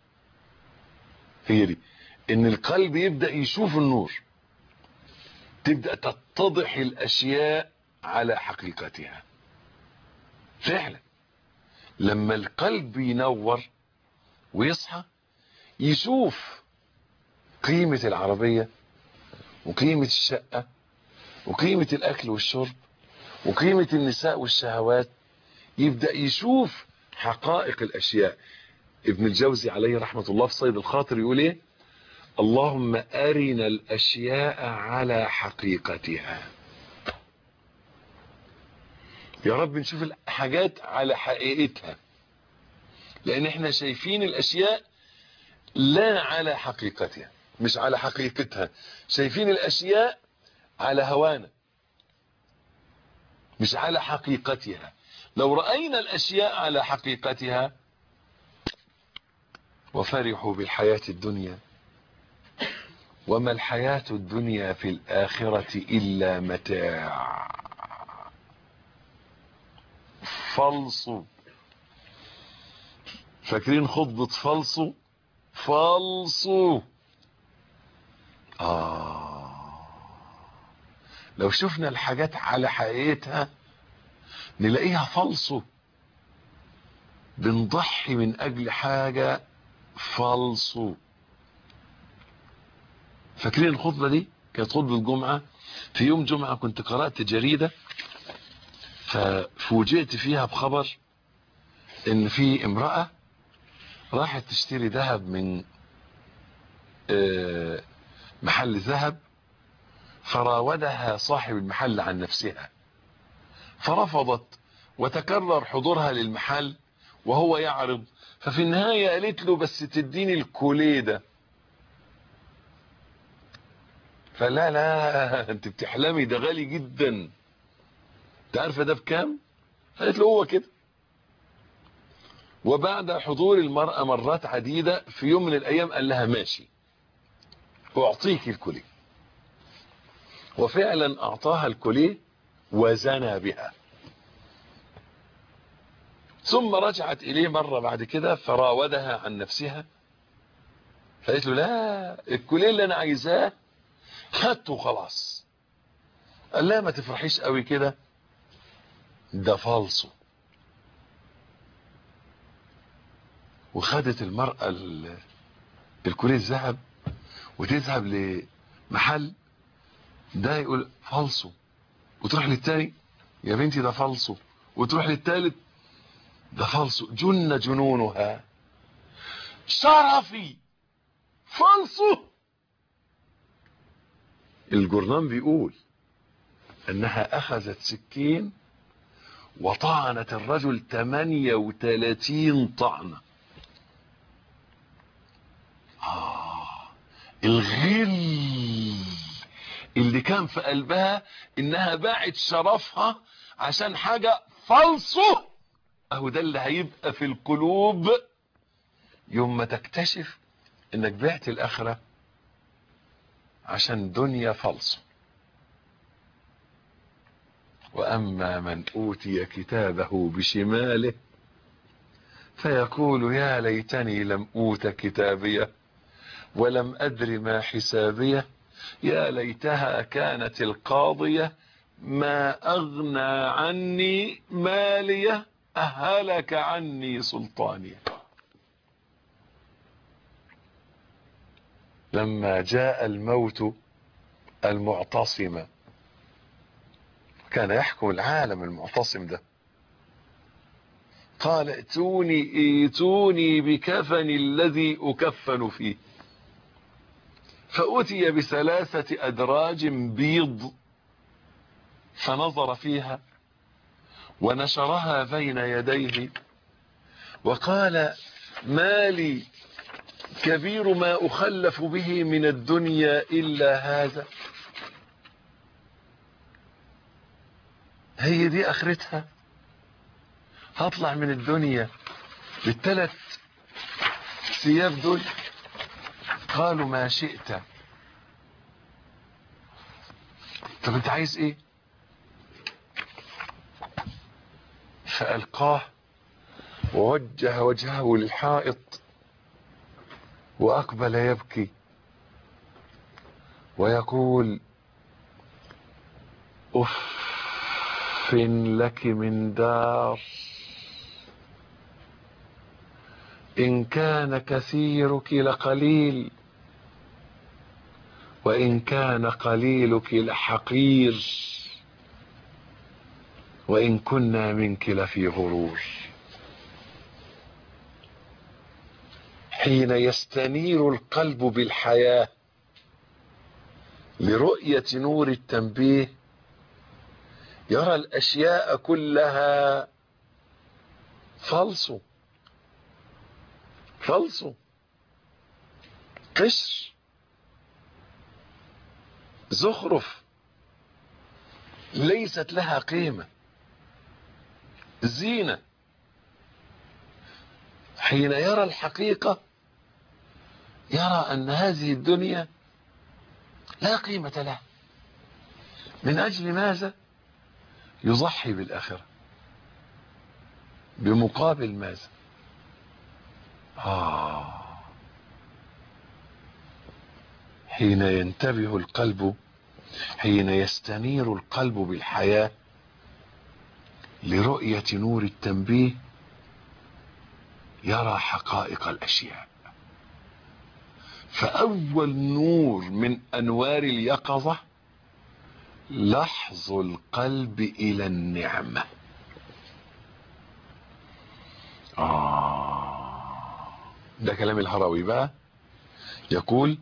هي دي ان القلب يبدأ يشوف النور تبدأ تتضح الاشياء على حقيقتها فعلا لما القلب ينور ويصحى يشوف قيمة العربية وقيمة الشقة وقيمة الاكل والشرب وقيمة النساء والشهوات يبدأ يشوف حقائق الاشياء ابن الجوزي عليه رحمة الله في صيد الخاطر يقول ايه اللهم ارنا الاشياء على حقيقتها يا رب نشوف الحاجات على حقيقتها لان احنا شايفين الاشياء لا على حقيقتها مش على حقيقتها شايفين الاشياء على هوانا مش على حقيقتها لو رأينا الاشياء على حقيقتها وفرحوا بالحياة الدنيا وما الحياة الدنيا في الآخرة إلا متاع فلصوا فاكرين خطبة فلصوا فلصوا آه لو شفنا الحاجات على حقيقتها نلاقيها فلصوا بنضحي من أجل حاجة فالصو فاكرين الخطبة دي كانت خطبة الجمعة في يوم جمعة كنت قرأت جريدة ففوجئت فيها بخبر ان في امرأة راحت تشتري ذهب من محل ذهب فراودها صاحب المحل عن نفسها فرفضت وتكرر حضورها للمحل وهو يعرض ففي النهاية قالت له بس تديني الكوليه ده فلا لا انت بتحلمي ده غالي جدا انت عارفه ده بكام قالت له هو كده وبعد حضور المرأة مرات عديدة في يوم من الايام قال لها ماشي اعطيك الكوليه وفعلا اعطاها الكوليه وزنى بها ثم رجعت اليه مرة بعد كده فراودها عن نفسها فقالت له لا الكوليه اللي انا عايزاه خدته خلاص قال لا ما تفرحيش قوي كده ده فالصو وخدت المرأة الكوليه الذهب وتذهب لمحل ده يقول فالصو وتروح للتاني يا بنتي ده فالصو وتروح للتالت ده فالصو جن جنونها شرفي فالصو الجرنان بيقول انها اخذت سكين وطعنت الرجل 38 طعنة آه الغل اللي كان في قلبها انها باعت شرفها عشان حاجة فالصه اهو ده اللي هيبقى في القلوب يوم ما تكتشف انك بعت الاخرة عشان دنيا فالصه واما من اوتي كتابه بشماله فيقول يا ليتني لم اوت كتابيه ولم ادر ما حسابيه يا ليتها كانت القاضيه ما اغنى عني ماليه اهلك عني سلطانيه لما جاء الموت المعتصم كان يحكم العالم المعتصم ده قال ائتوني ائتوني بكفن الذي اكفن فيه فأتي بثلاثة أدراج بيض فنظر فيها ونشرها بين يديه وقال ما لي كبير ما أخلف به من الدنيا إلا هذا هي دي اخرتها هطلع من الدنيا بالثلاث ثياب دول قالوا ما شئت طب انت عايز ايه فألقاه ووجه وجهه للحائط وأقبل يبكي ويقول أف لك من دار إن كان كثيرك لقليل وإن كان قليلك لحقير وإن كنا منك لفي غرور حين يستنير القلب بالحياة لرؤية نور التنبيه يرى الأشياء كلها فلسو فلسو قشر زخرف ليست لها قيمة زينة حين يرى الحقيقة يرى أن هذه الدنيا لا قيمة لها من أجل ماذا يضحي بالآخرة بمقابل ماذا آه حين ينتبه القلب حين يستنير القلب بالحياة لرؤية نور التنبيه يرى حقائق الأشياء فأول نور من أنوار اليقظة لحظ القلب إلى النعمة آه ده كلام الهروي بقى يقول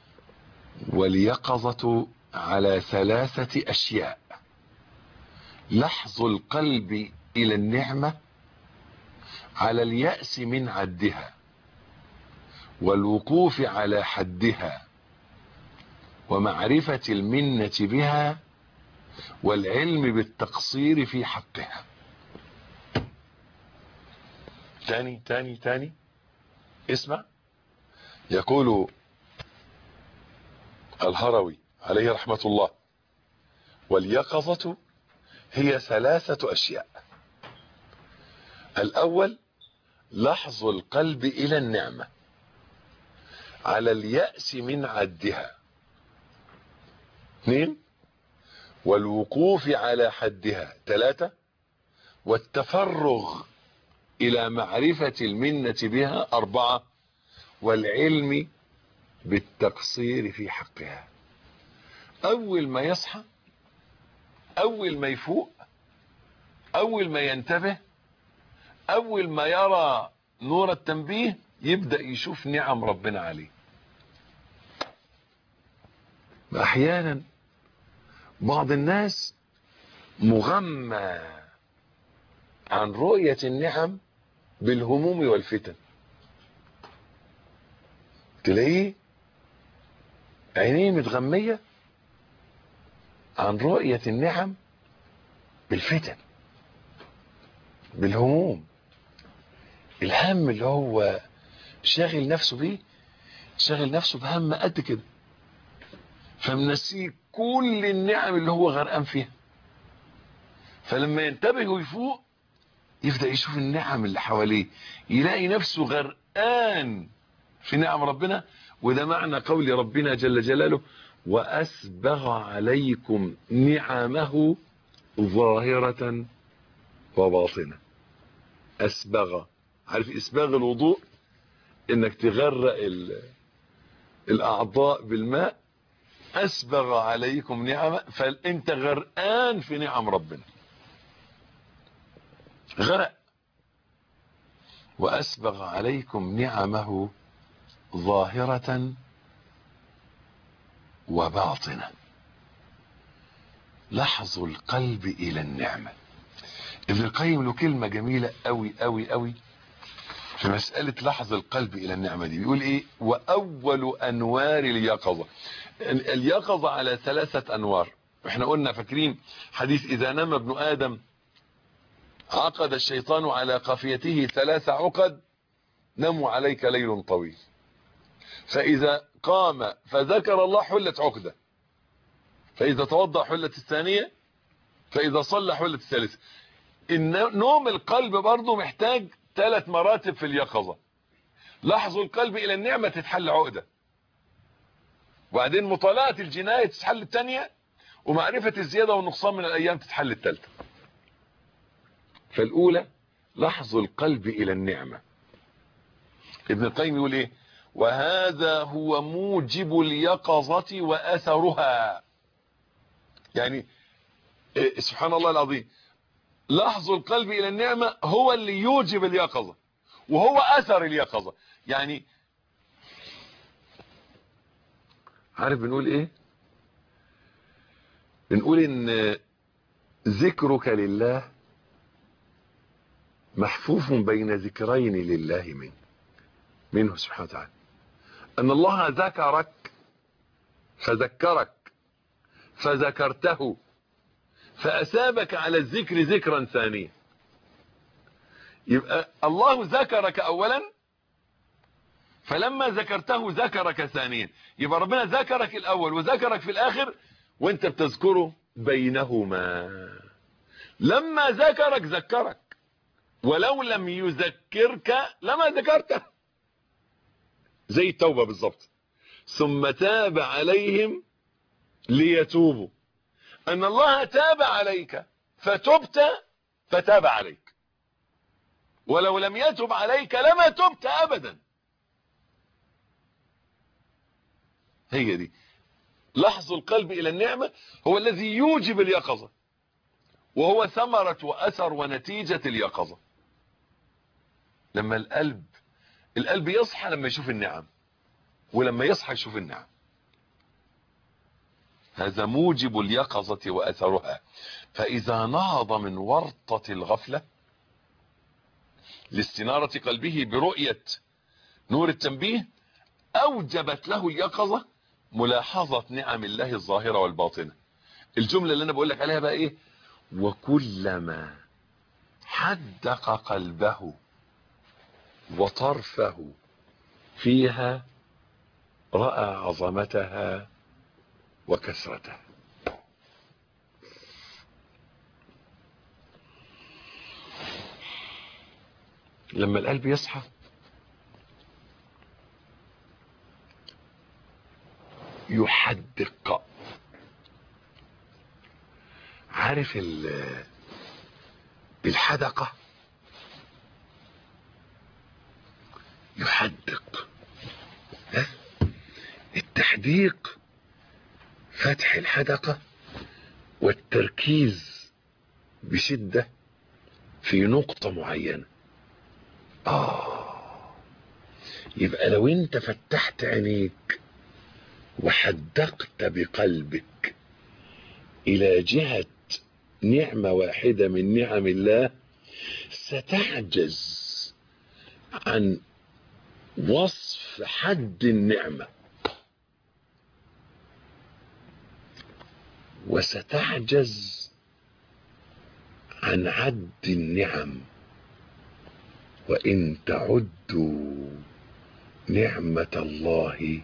واليقظة على ثلاثة أشياء لحظ القلب إلى النعمة على اليأس من عدها والوقوف على حدها ومعرفة المنة بها والعلم بالتقصير في حقها تاني تاني تاني اسمع يقول الهروي عليه رحمة الله واليقظة هي ثلاثة أشياء الأول لحظ القلب إلى النعمة على اليأس من عدها اثنين والوقوف على حدها ثلاثة والتفرغ إلى معرفة المنة بها أربعة والعلم بالتقصير في حقها أول ما يصحى أول ما يفوق أول ما ينتبه أول ما يرى نور التنبيه يبدأ يشوف نعم ربنا عليه أحيانا بعض الناس مغمى عن رؤية النعم بالهموم والفتن تلاقيه عينيه متغمية عن رؤية النعم بالفتن بالهموم الهم اللي هو شاغل نفسه بيه شاغل نفسه بهم قد كده فمنسيه كل النعم اللي هو غرقان فيها فلما ينتبه ويفوق يبدأ يشوف النعم اللي حواليه يلاقي نفسه غرقان في نعم ربنا وده معنى قول ربنا جل جلاله وأسبغ عليكم نعمه ظاهرة وباطنة أسبغ عارف إسباغ الوضوء إنك تغرق الأعضاء بالماء أسبغ عليكم نعمة فأنت غرقان في نعم ربنا غرق وأسبغ عليكم نعمه ظاهرة وباطنة لحظوا القلب إلى النعمة ابن القيم له كلمة جميلة قوي قوي قوي في مسألة لحظ القلب إلى النعمة دي بيقول إيه وأول أنوار اليقظة اليقظة على ثلاثة أنوار احنا قلنا فاكرين حديث إذا نام ابن آدم عقد الشيطان على قافيته ثلاث عقد نموا عليك ليل طويل فإذا قام فذكر الله حلت عقدة فإذا توضأ حلت الثانية فإذا صلى حلت الثالثة نوم القلب برضه محتاج ثلاث مراتب في اليقظة لحظوا القلب إلى النعمة تتحل عقدة وبعدين مطالعة الجناية تتحل الثانية ومعرفة الزيادة والنقصان من الأيام تتحل الثالثة فالأولى لحظوا القلب إلى النعمة ابن القيم يقول إيه وهذا هو موجب اليقظة وأثرها يعني إيه سبحان الله العظيم لحظوا القلب إلى النعمة هو اللي يوجب اليقظة وهو أثر اليقظة يعني عارف بنقول إيه بنقول إن ذكرك لله محفوف بين ذكرين لله منه منه سبحانه وتعالى أن الله ذكرك فذكرك فذكرته فأسابك على الذكر ذكرا ثانيا يبقى الله ذكرك أولا فلما ذكرته ذكرك ثانيا يبقى ربنا ذكرك الأول وذكرك في الآخر وانت بتذكره بينهما لما ذكرك ذكرك ولو لم يذكرك لما ذكرته زي التوبة بالظبط ثم تاب عليهم ليتوبوا ان الله تاب عليك فتبت فتاب عليك ولو لم يتب عليك لما تبت ابدا هي دي لحظ القلب الى النعمة هو الذي يوجب اليقظة وهو ثمرة واثر ونتيجة اليقظة لما القلب القلب يصحى لما يشوف النعم ولما يصحى يشوف النعم هذا موجب اليقظة وأثرها فإذا نهض من ورطة الغفلة لاستنارة قلبه برؤية نور التنبيه أوجبت له اليقظة ملاحظة نعم الله الظاهرة والباطنة الجملة اللي أنا بقول لك عليها بقى إيه وكلما حدق قلبه وطرفه فيها رأى عظمتها وكثرتها لما القلب يصحى يحدق عارف الحدقة يحدق ها التحديق فتح الحدقة والتركيز بشدة في نقطة معينة آه يبقى لو انت فتحت عينيك وحدقت بقلبك إلى جهة نعمة واحدة من نعم الله ستعجز عن وصف حد النعمة وستعجز عن عد النعم وإن تعدوا نعمة الله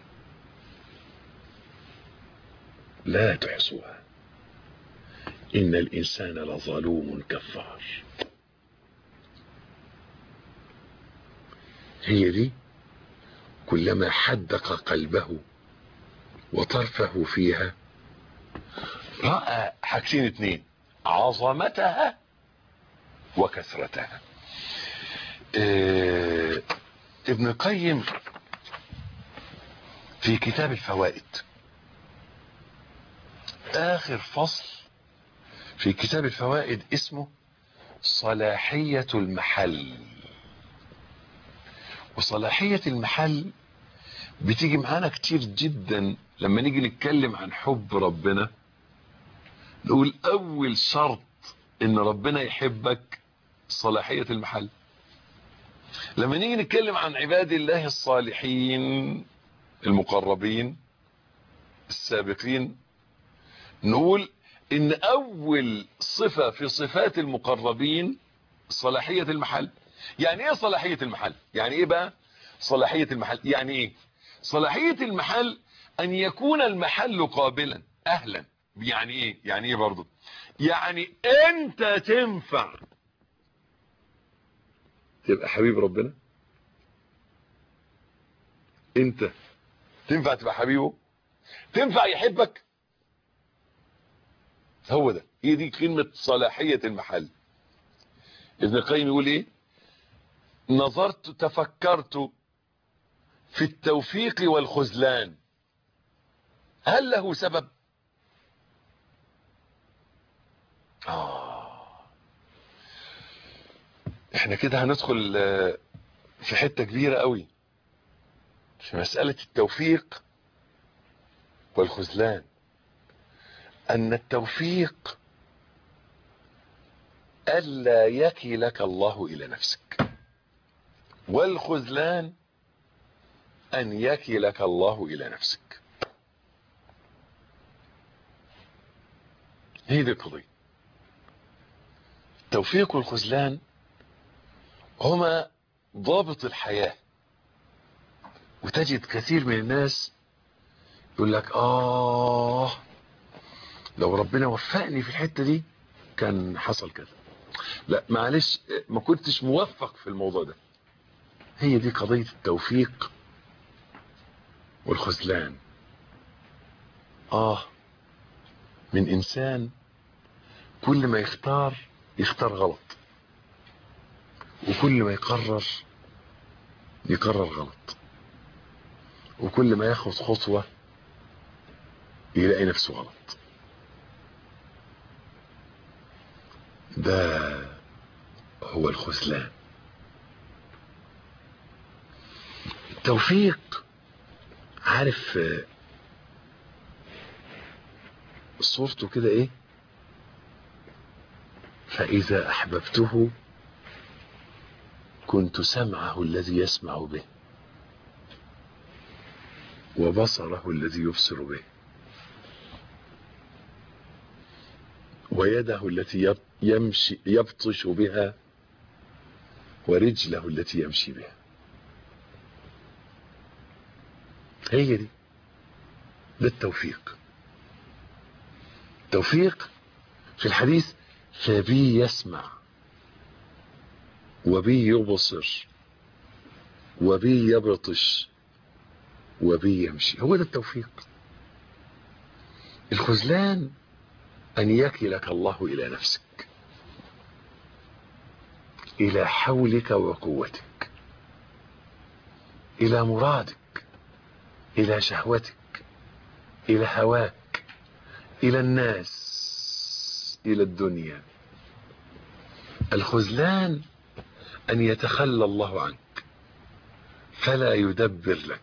لا تحصوها إن الإنسان لظلوم كفار هي دي كلما حدق قلبه وطرفه فيها رأى حاجتين اتنين عظمتها وكثرتها اه ابن القيم في كتاب الفوائد اخر فصل في كتاب الفوائد اسمه صلاحية المحل وصلاحية المحل بتيجي معانا كتير جدا لما نيجي نتكلم عن حب ربنا نقول اول شرط ان ربنا يحبك صلاحية المحل لما نيجي نتكلم عن عباد الله الصالحين المقربين السابقين نقول ان اول صفة في صفات المقربين صلاحية المحل يعني ايه صلاحية المحل يعني ايه بقى صلاحية المحل يعني ايه صلاحية المحل ان يكون المحل قابلا اهلا يعني ايه يعني ايه برضو يعني انت تنفع تبقى حبيب ربنا انت تنفع تبقى حبيبه تنفع يحبك هو ده هي دي كلمة صلاحية المحل ابن القيم يقول ايه نظرت تفكرت في التوفيق والخذلان هل له سبب آه. احنا كده هندخل في حتة كبيرة قوي في مسألة التوفيق والخذلان ان التوفيق الا يكلك الله الى نفسك والخذلان ان يكلك الله الى نفسك هي دي القضيه التوفيق والخذلان هما ضابط الحياة وتجد كثير من الناس يقول لك آه لو ربنا وفقني في الحتة دي كان حصل كذا لا معلش ما كنتش موفق في الموضوع ده هي دي قضية التوفيق والخذلان آه من إنسان كل ما يختار يختار غلط وكل ما يقرر يقرر غلط وكل ما ياخد خطوة يلاقي نفسه غلط ده هو الخذلان التوفيق عارف صورته كده ايه فإذا أحببته كنت سمعه الذي يسمع به وبصره الذي يبصر به ويده التي يمشي يبطش بها ورجله التي يمشي بها هي دي ده التوفيق التوفيق في الحديث فبي يسمع وبي يبصر وبي يبطش وبي يمشي هو ده التوفيق الخذلان أن يكلك الله إلى نفسك إلى حولك وقوتك إلى مرادك إلى شهوتك إلى هواك إلى الناس إلى الدنيا الخذلان أن يتخلى الله عنك فلا يدبر لك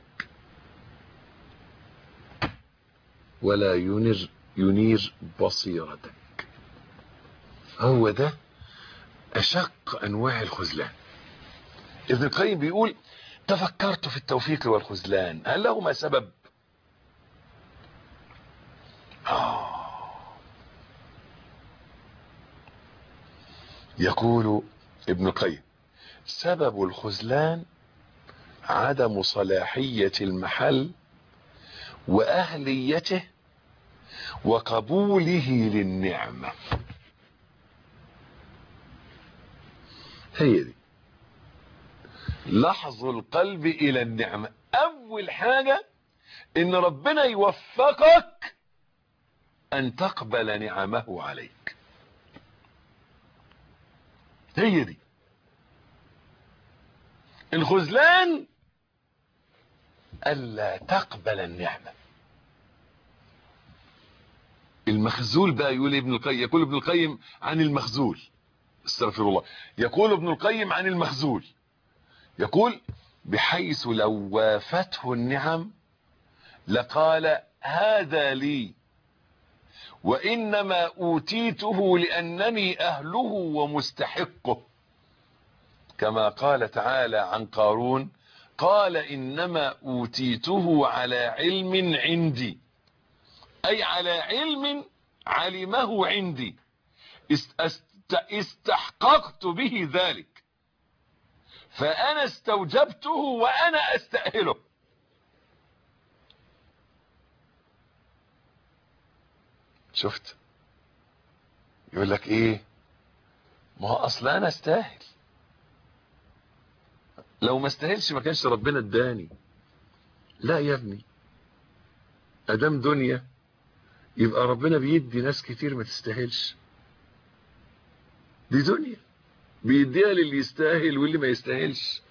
ولا ينير, ينير بصيرتك هو ده اشق انواع الخذلان ابن القيم بيقول تفكرت في التوفيق والخذلان هل لهما سبب آه. يقول ابن القيم سبب الخذلان عدم صلاحية المحل وأهليته وقبوله للنعمة هي دي لحظ القلب إلى النعمة أول حاجة إن ربنا يوفقك أن تقبل نعمه عليك هي دي الخذلان ألا تقبل النعمة المخزول بقى يقول ابن القيم يقول ابن القيم عن المخزول استغفر الله يقول ابن القيم عن المخزول يقول بحيث لو وافته النعم لقال هذا لي وإنما أوتيته لأنني أهله ومستحقه كما قال تعالى عن قارون قال إنما أوتيته على علم عندي أي على علم علمه عندي استحققت به ذلك فأنا استوجبته وأنا أستأهله شفت يقول لك ايه ما هو اصل انا استاهل لو ما استاهلش ما كانش ربنا اداني لا يا ابني ادام دنيا يبقى ربنا بيدي ناس كتير ما تستاهلش دي دنيا بيديها للي يستاهل واللي ما يستاهلش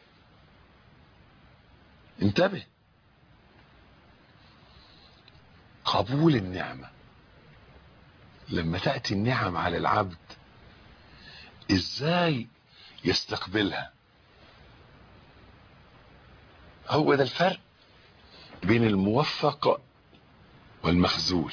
انتبه قبول النعمه لما تأتي النعم على العبد ازاي يستقبلها هو ده الفرق بين الموفق والمخزول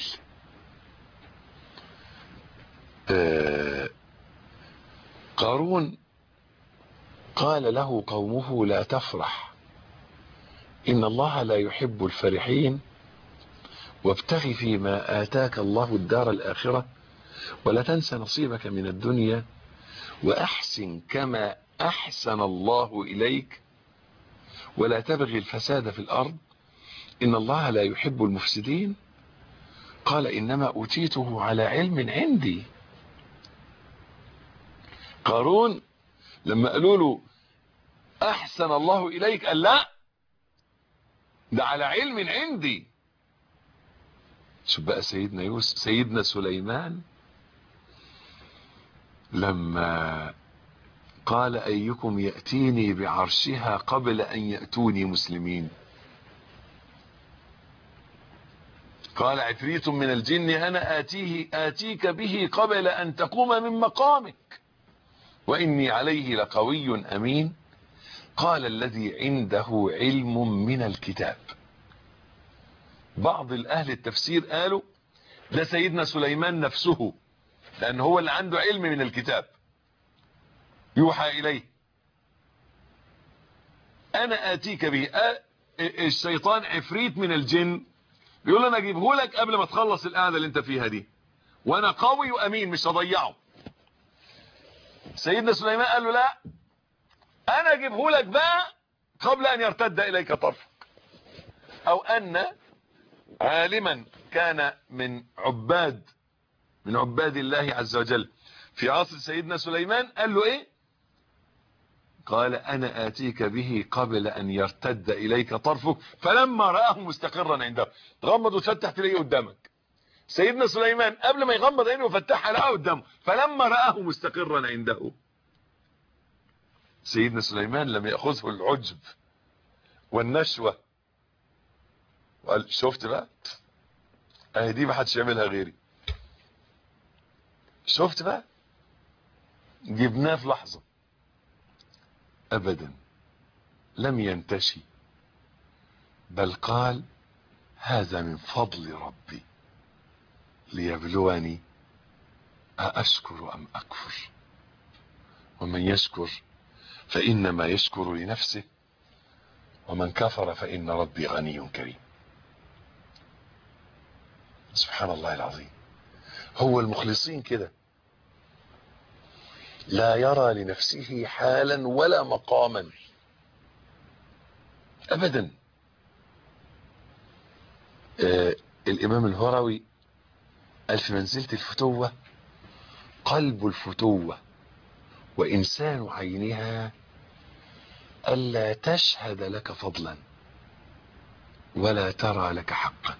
آه قارون قال له قومه لا تفرح إن الله لا يحب الفرحين وابتغ فيما آتاك الله الدار الآخرة ولا تنس نصيبك من الدنيا وأحسن كما أحسن الله إليك ولا تبغي الفساد في الأرض إن الله لا يحب المفسدين قال إنما أوتيته على علم عندي قارون لما قالوا له أحسن الله إليك قال لا ده على علم عندي شوف بقى سيدنا يوسف سيدنا سليمان لما قال أيكم يأتيني بعرشها قبل أن يأتوني مسلمين قال عفريت من الجن أنا آتيه آتيك به قبل أن تقوم من مقامك وإني عليه لقوي أمين قال الذي عنده علم من الكتاب بعض الأهل التفسير قالوا ده سيدنا سليمان نفسه لأن هو اللي عنده علم من الكتاب يوحى إليه أنا آتيك به الشيطان عفريت من الجن بيقول انا اجيبه لك قبل ما تخلص القعده اللي انت فيها دي وانا قوي وامين مش هضيعه سيدنا سليمان قال له لا انا اجيبه لك بقى قبل ان يرتد اليك طرفك او ان عالما كان من عباد من عباد الله عز وجل في عصر سيدنا سليمان قال له ايه قال انا اتيك به قبل ان يرتد اليك طرفك فلما رآه مستقرا عنده غمض وفتح تلاقيه قدامك سيدنا سليمان قبل ما يغمض عينه وفتحها لقاه قدامه فلما رآه مستقرا عنده سيدنا سليمان لم يأخذه العجب والنشوة وقال شفت بقى اهي دي ما حدش يعملها غيري شفت بقى جبناه في لحظه ابدا لم ينتشي بل قال هذا من فضل ربي ليبلوني أأشكر أم أكفر ومن يشكر فإنما يشكر لنفسه ومن كفر فإن ربي غني كريم سبحان الله العظيم هو المخلصين كده لا يرى لنفسه حالا ولا مقاما ابدا آه الامام الهروي قال في منزلة الفتوة قلب الفتوة وانسان عينها الا تشهد لك فضلا ولا ترى لك حقا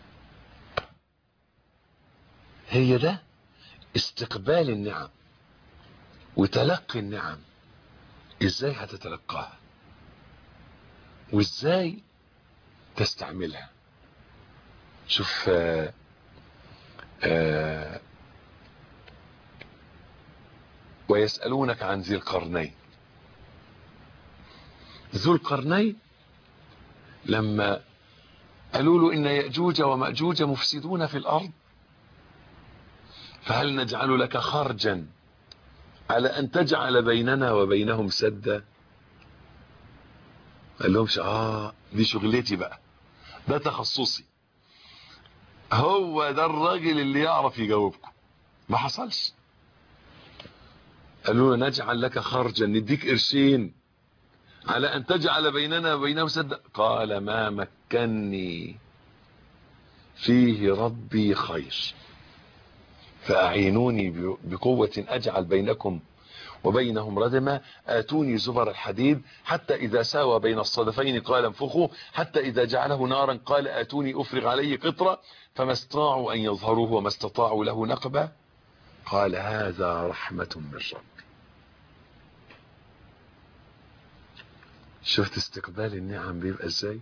هي ده استقبال النعم وتلقي النعم ازاي هتتلقاها وازاي تستعملها شوف آآ آآ ويسألونك عن ذي القرنين ذو القرنين لما قالوا له إن يأجوج ومأجوج مفسدون في الأرض فهل نجعل لك خرجا على أن تجعل بيننا وبينهم سدا قال لهمش آه دي شغلتي بقى ده تخصصي هو ده الراجل اللي يعرف يجاوبكم ما حصلش قالوا له نجعل لك خرجا نديك قرشين على أن تجعل بيننا وبينهم سدا قال ما مكني فيه ربي خير فأعينوني بقوة أجعل بينكم وبينهم ردما آتوني زبر الحديد حتى إذا ساوى بين الصدفين قال انفخوا حتى إذا جعله نارا قال آتوني أفرغ عليه قطرة فما استطاعوا أن يظهروه وما استطاعوا له نقبا قال هذا رحمة من ربي شفت استقبال النعم بيبقى ازاي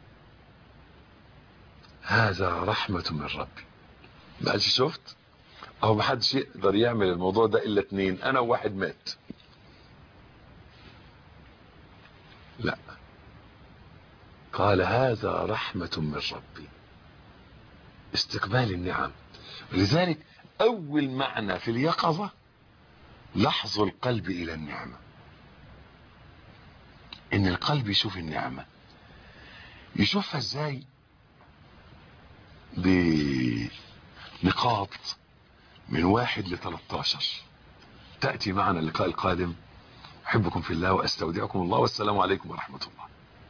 هذا رحمة من ربي ما قالش شفت اهو محدش يقدر يعمل الموضوع ده الا اتنين انا وواحد مات لا قال هذا رحمة من ربي استقبال النعم لذلك اول معنى في اليقظة لحظ القلب الى النعمة ان القلب يشوف النعمة يشوفها ازاي بنقاط من واحد ل 13 تأتي معنا اللقاء القادم أحبكم في الله وأستودعكم الله والسلام عليكم ورحمة الله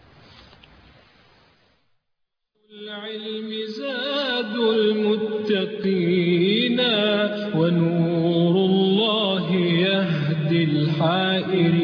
العلم زاد المتقين ونور الله يهدي الحائرين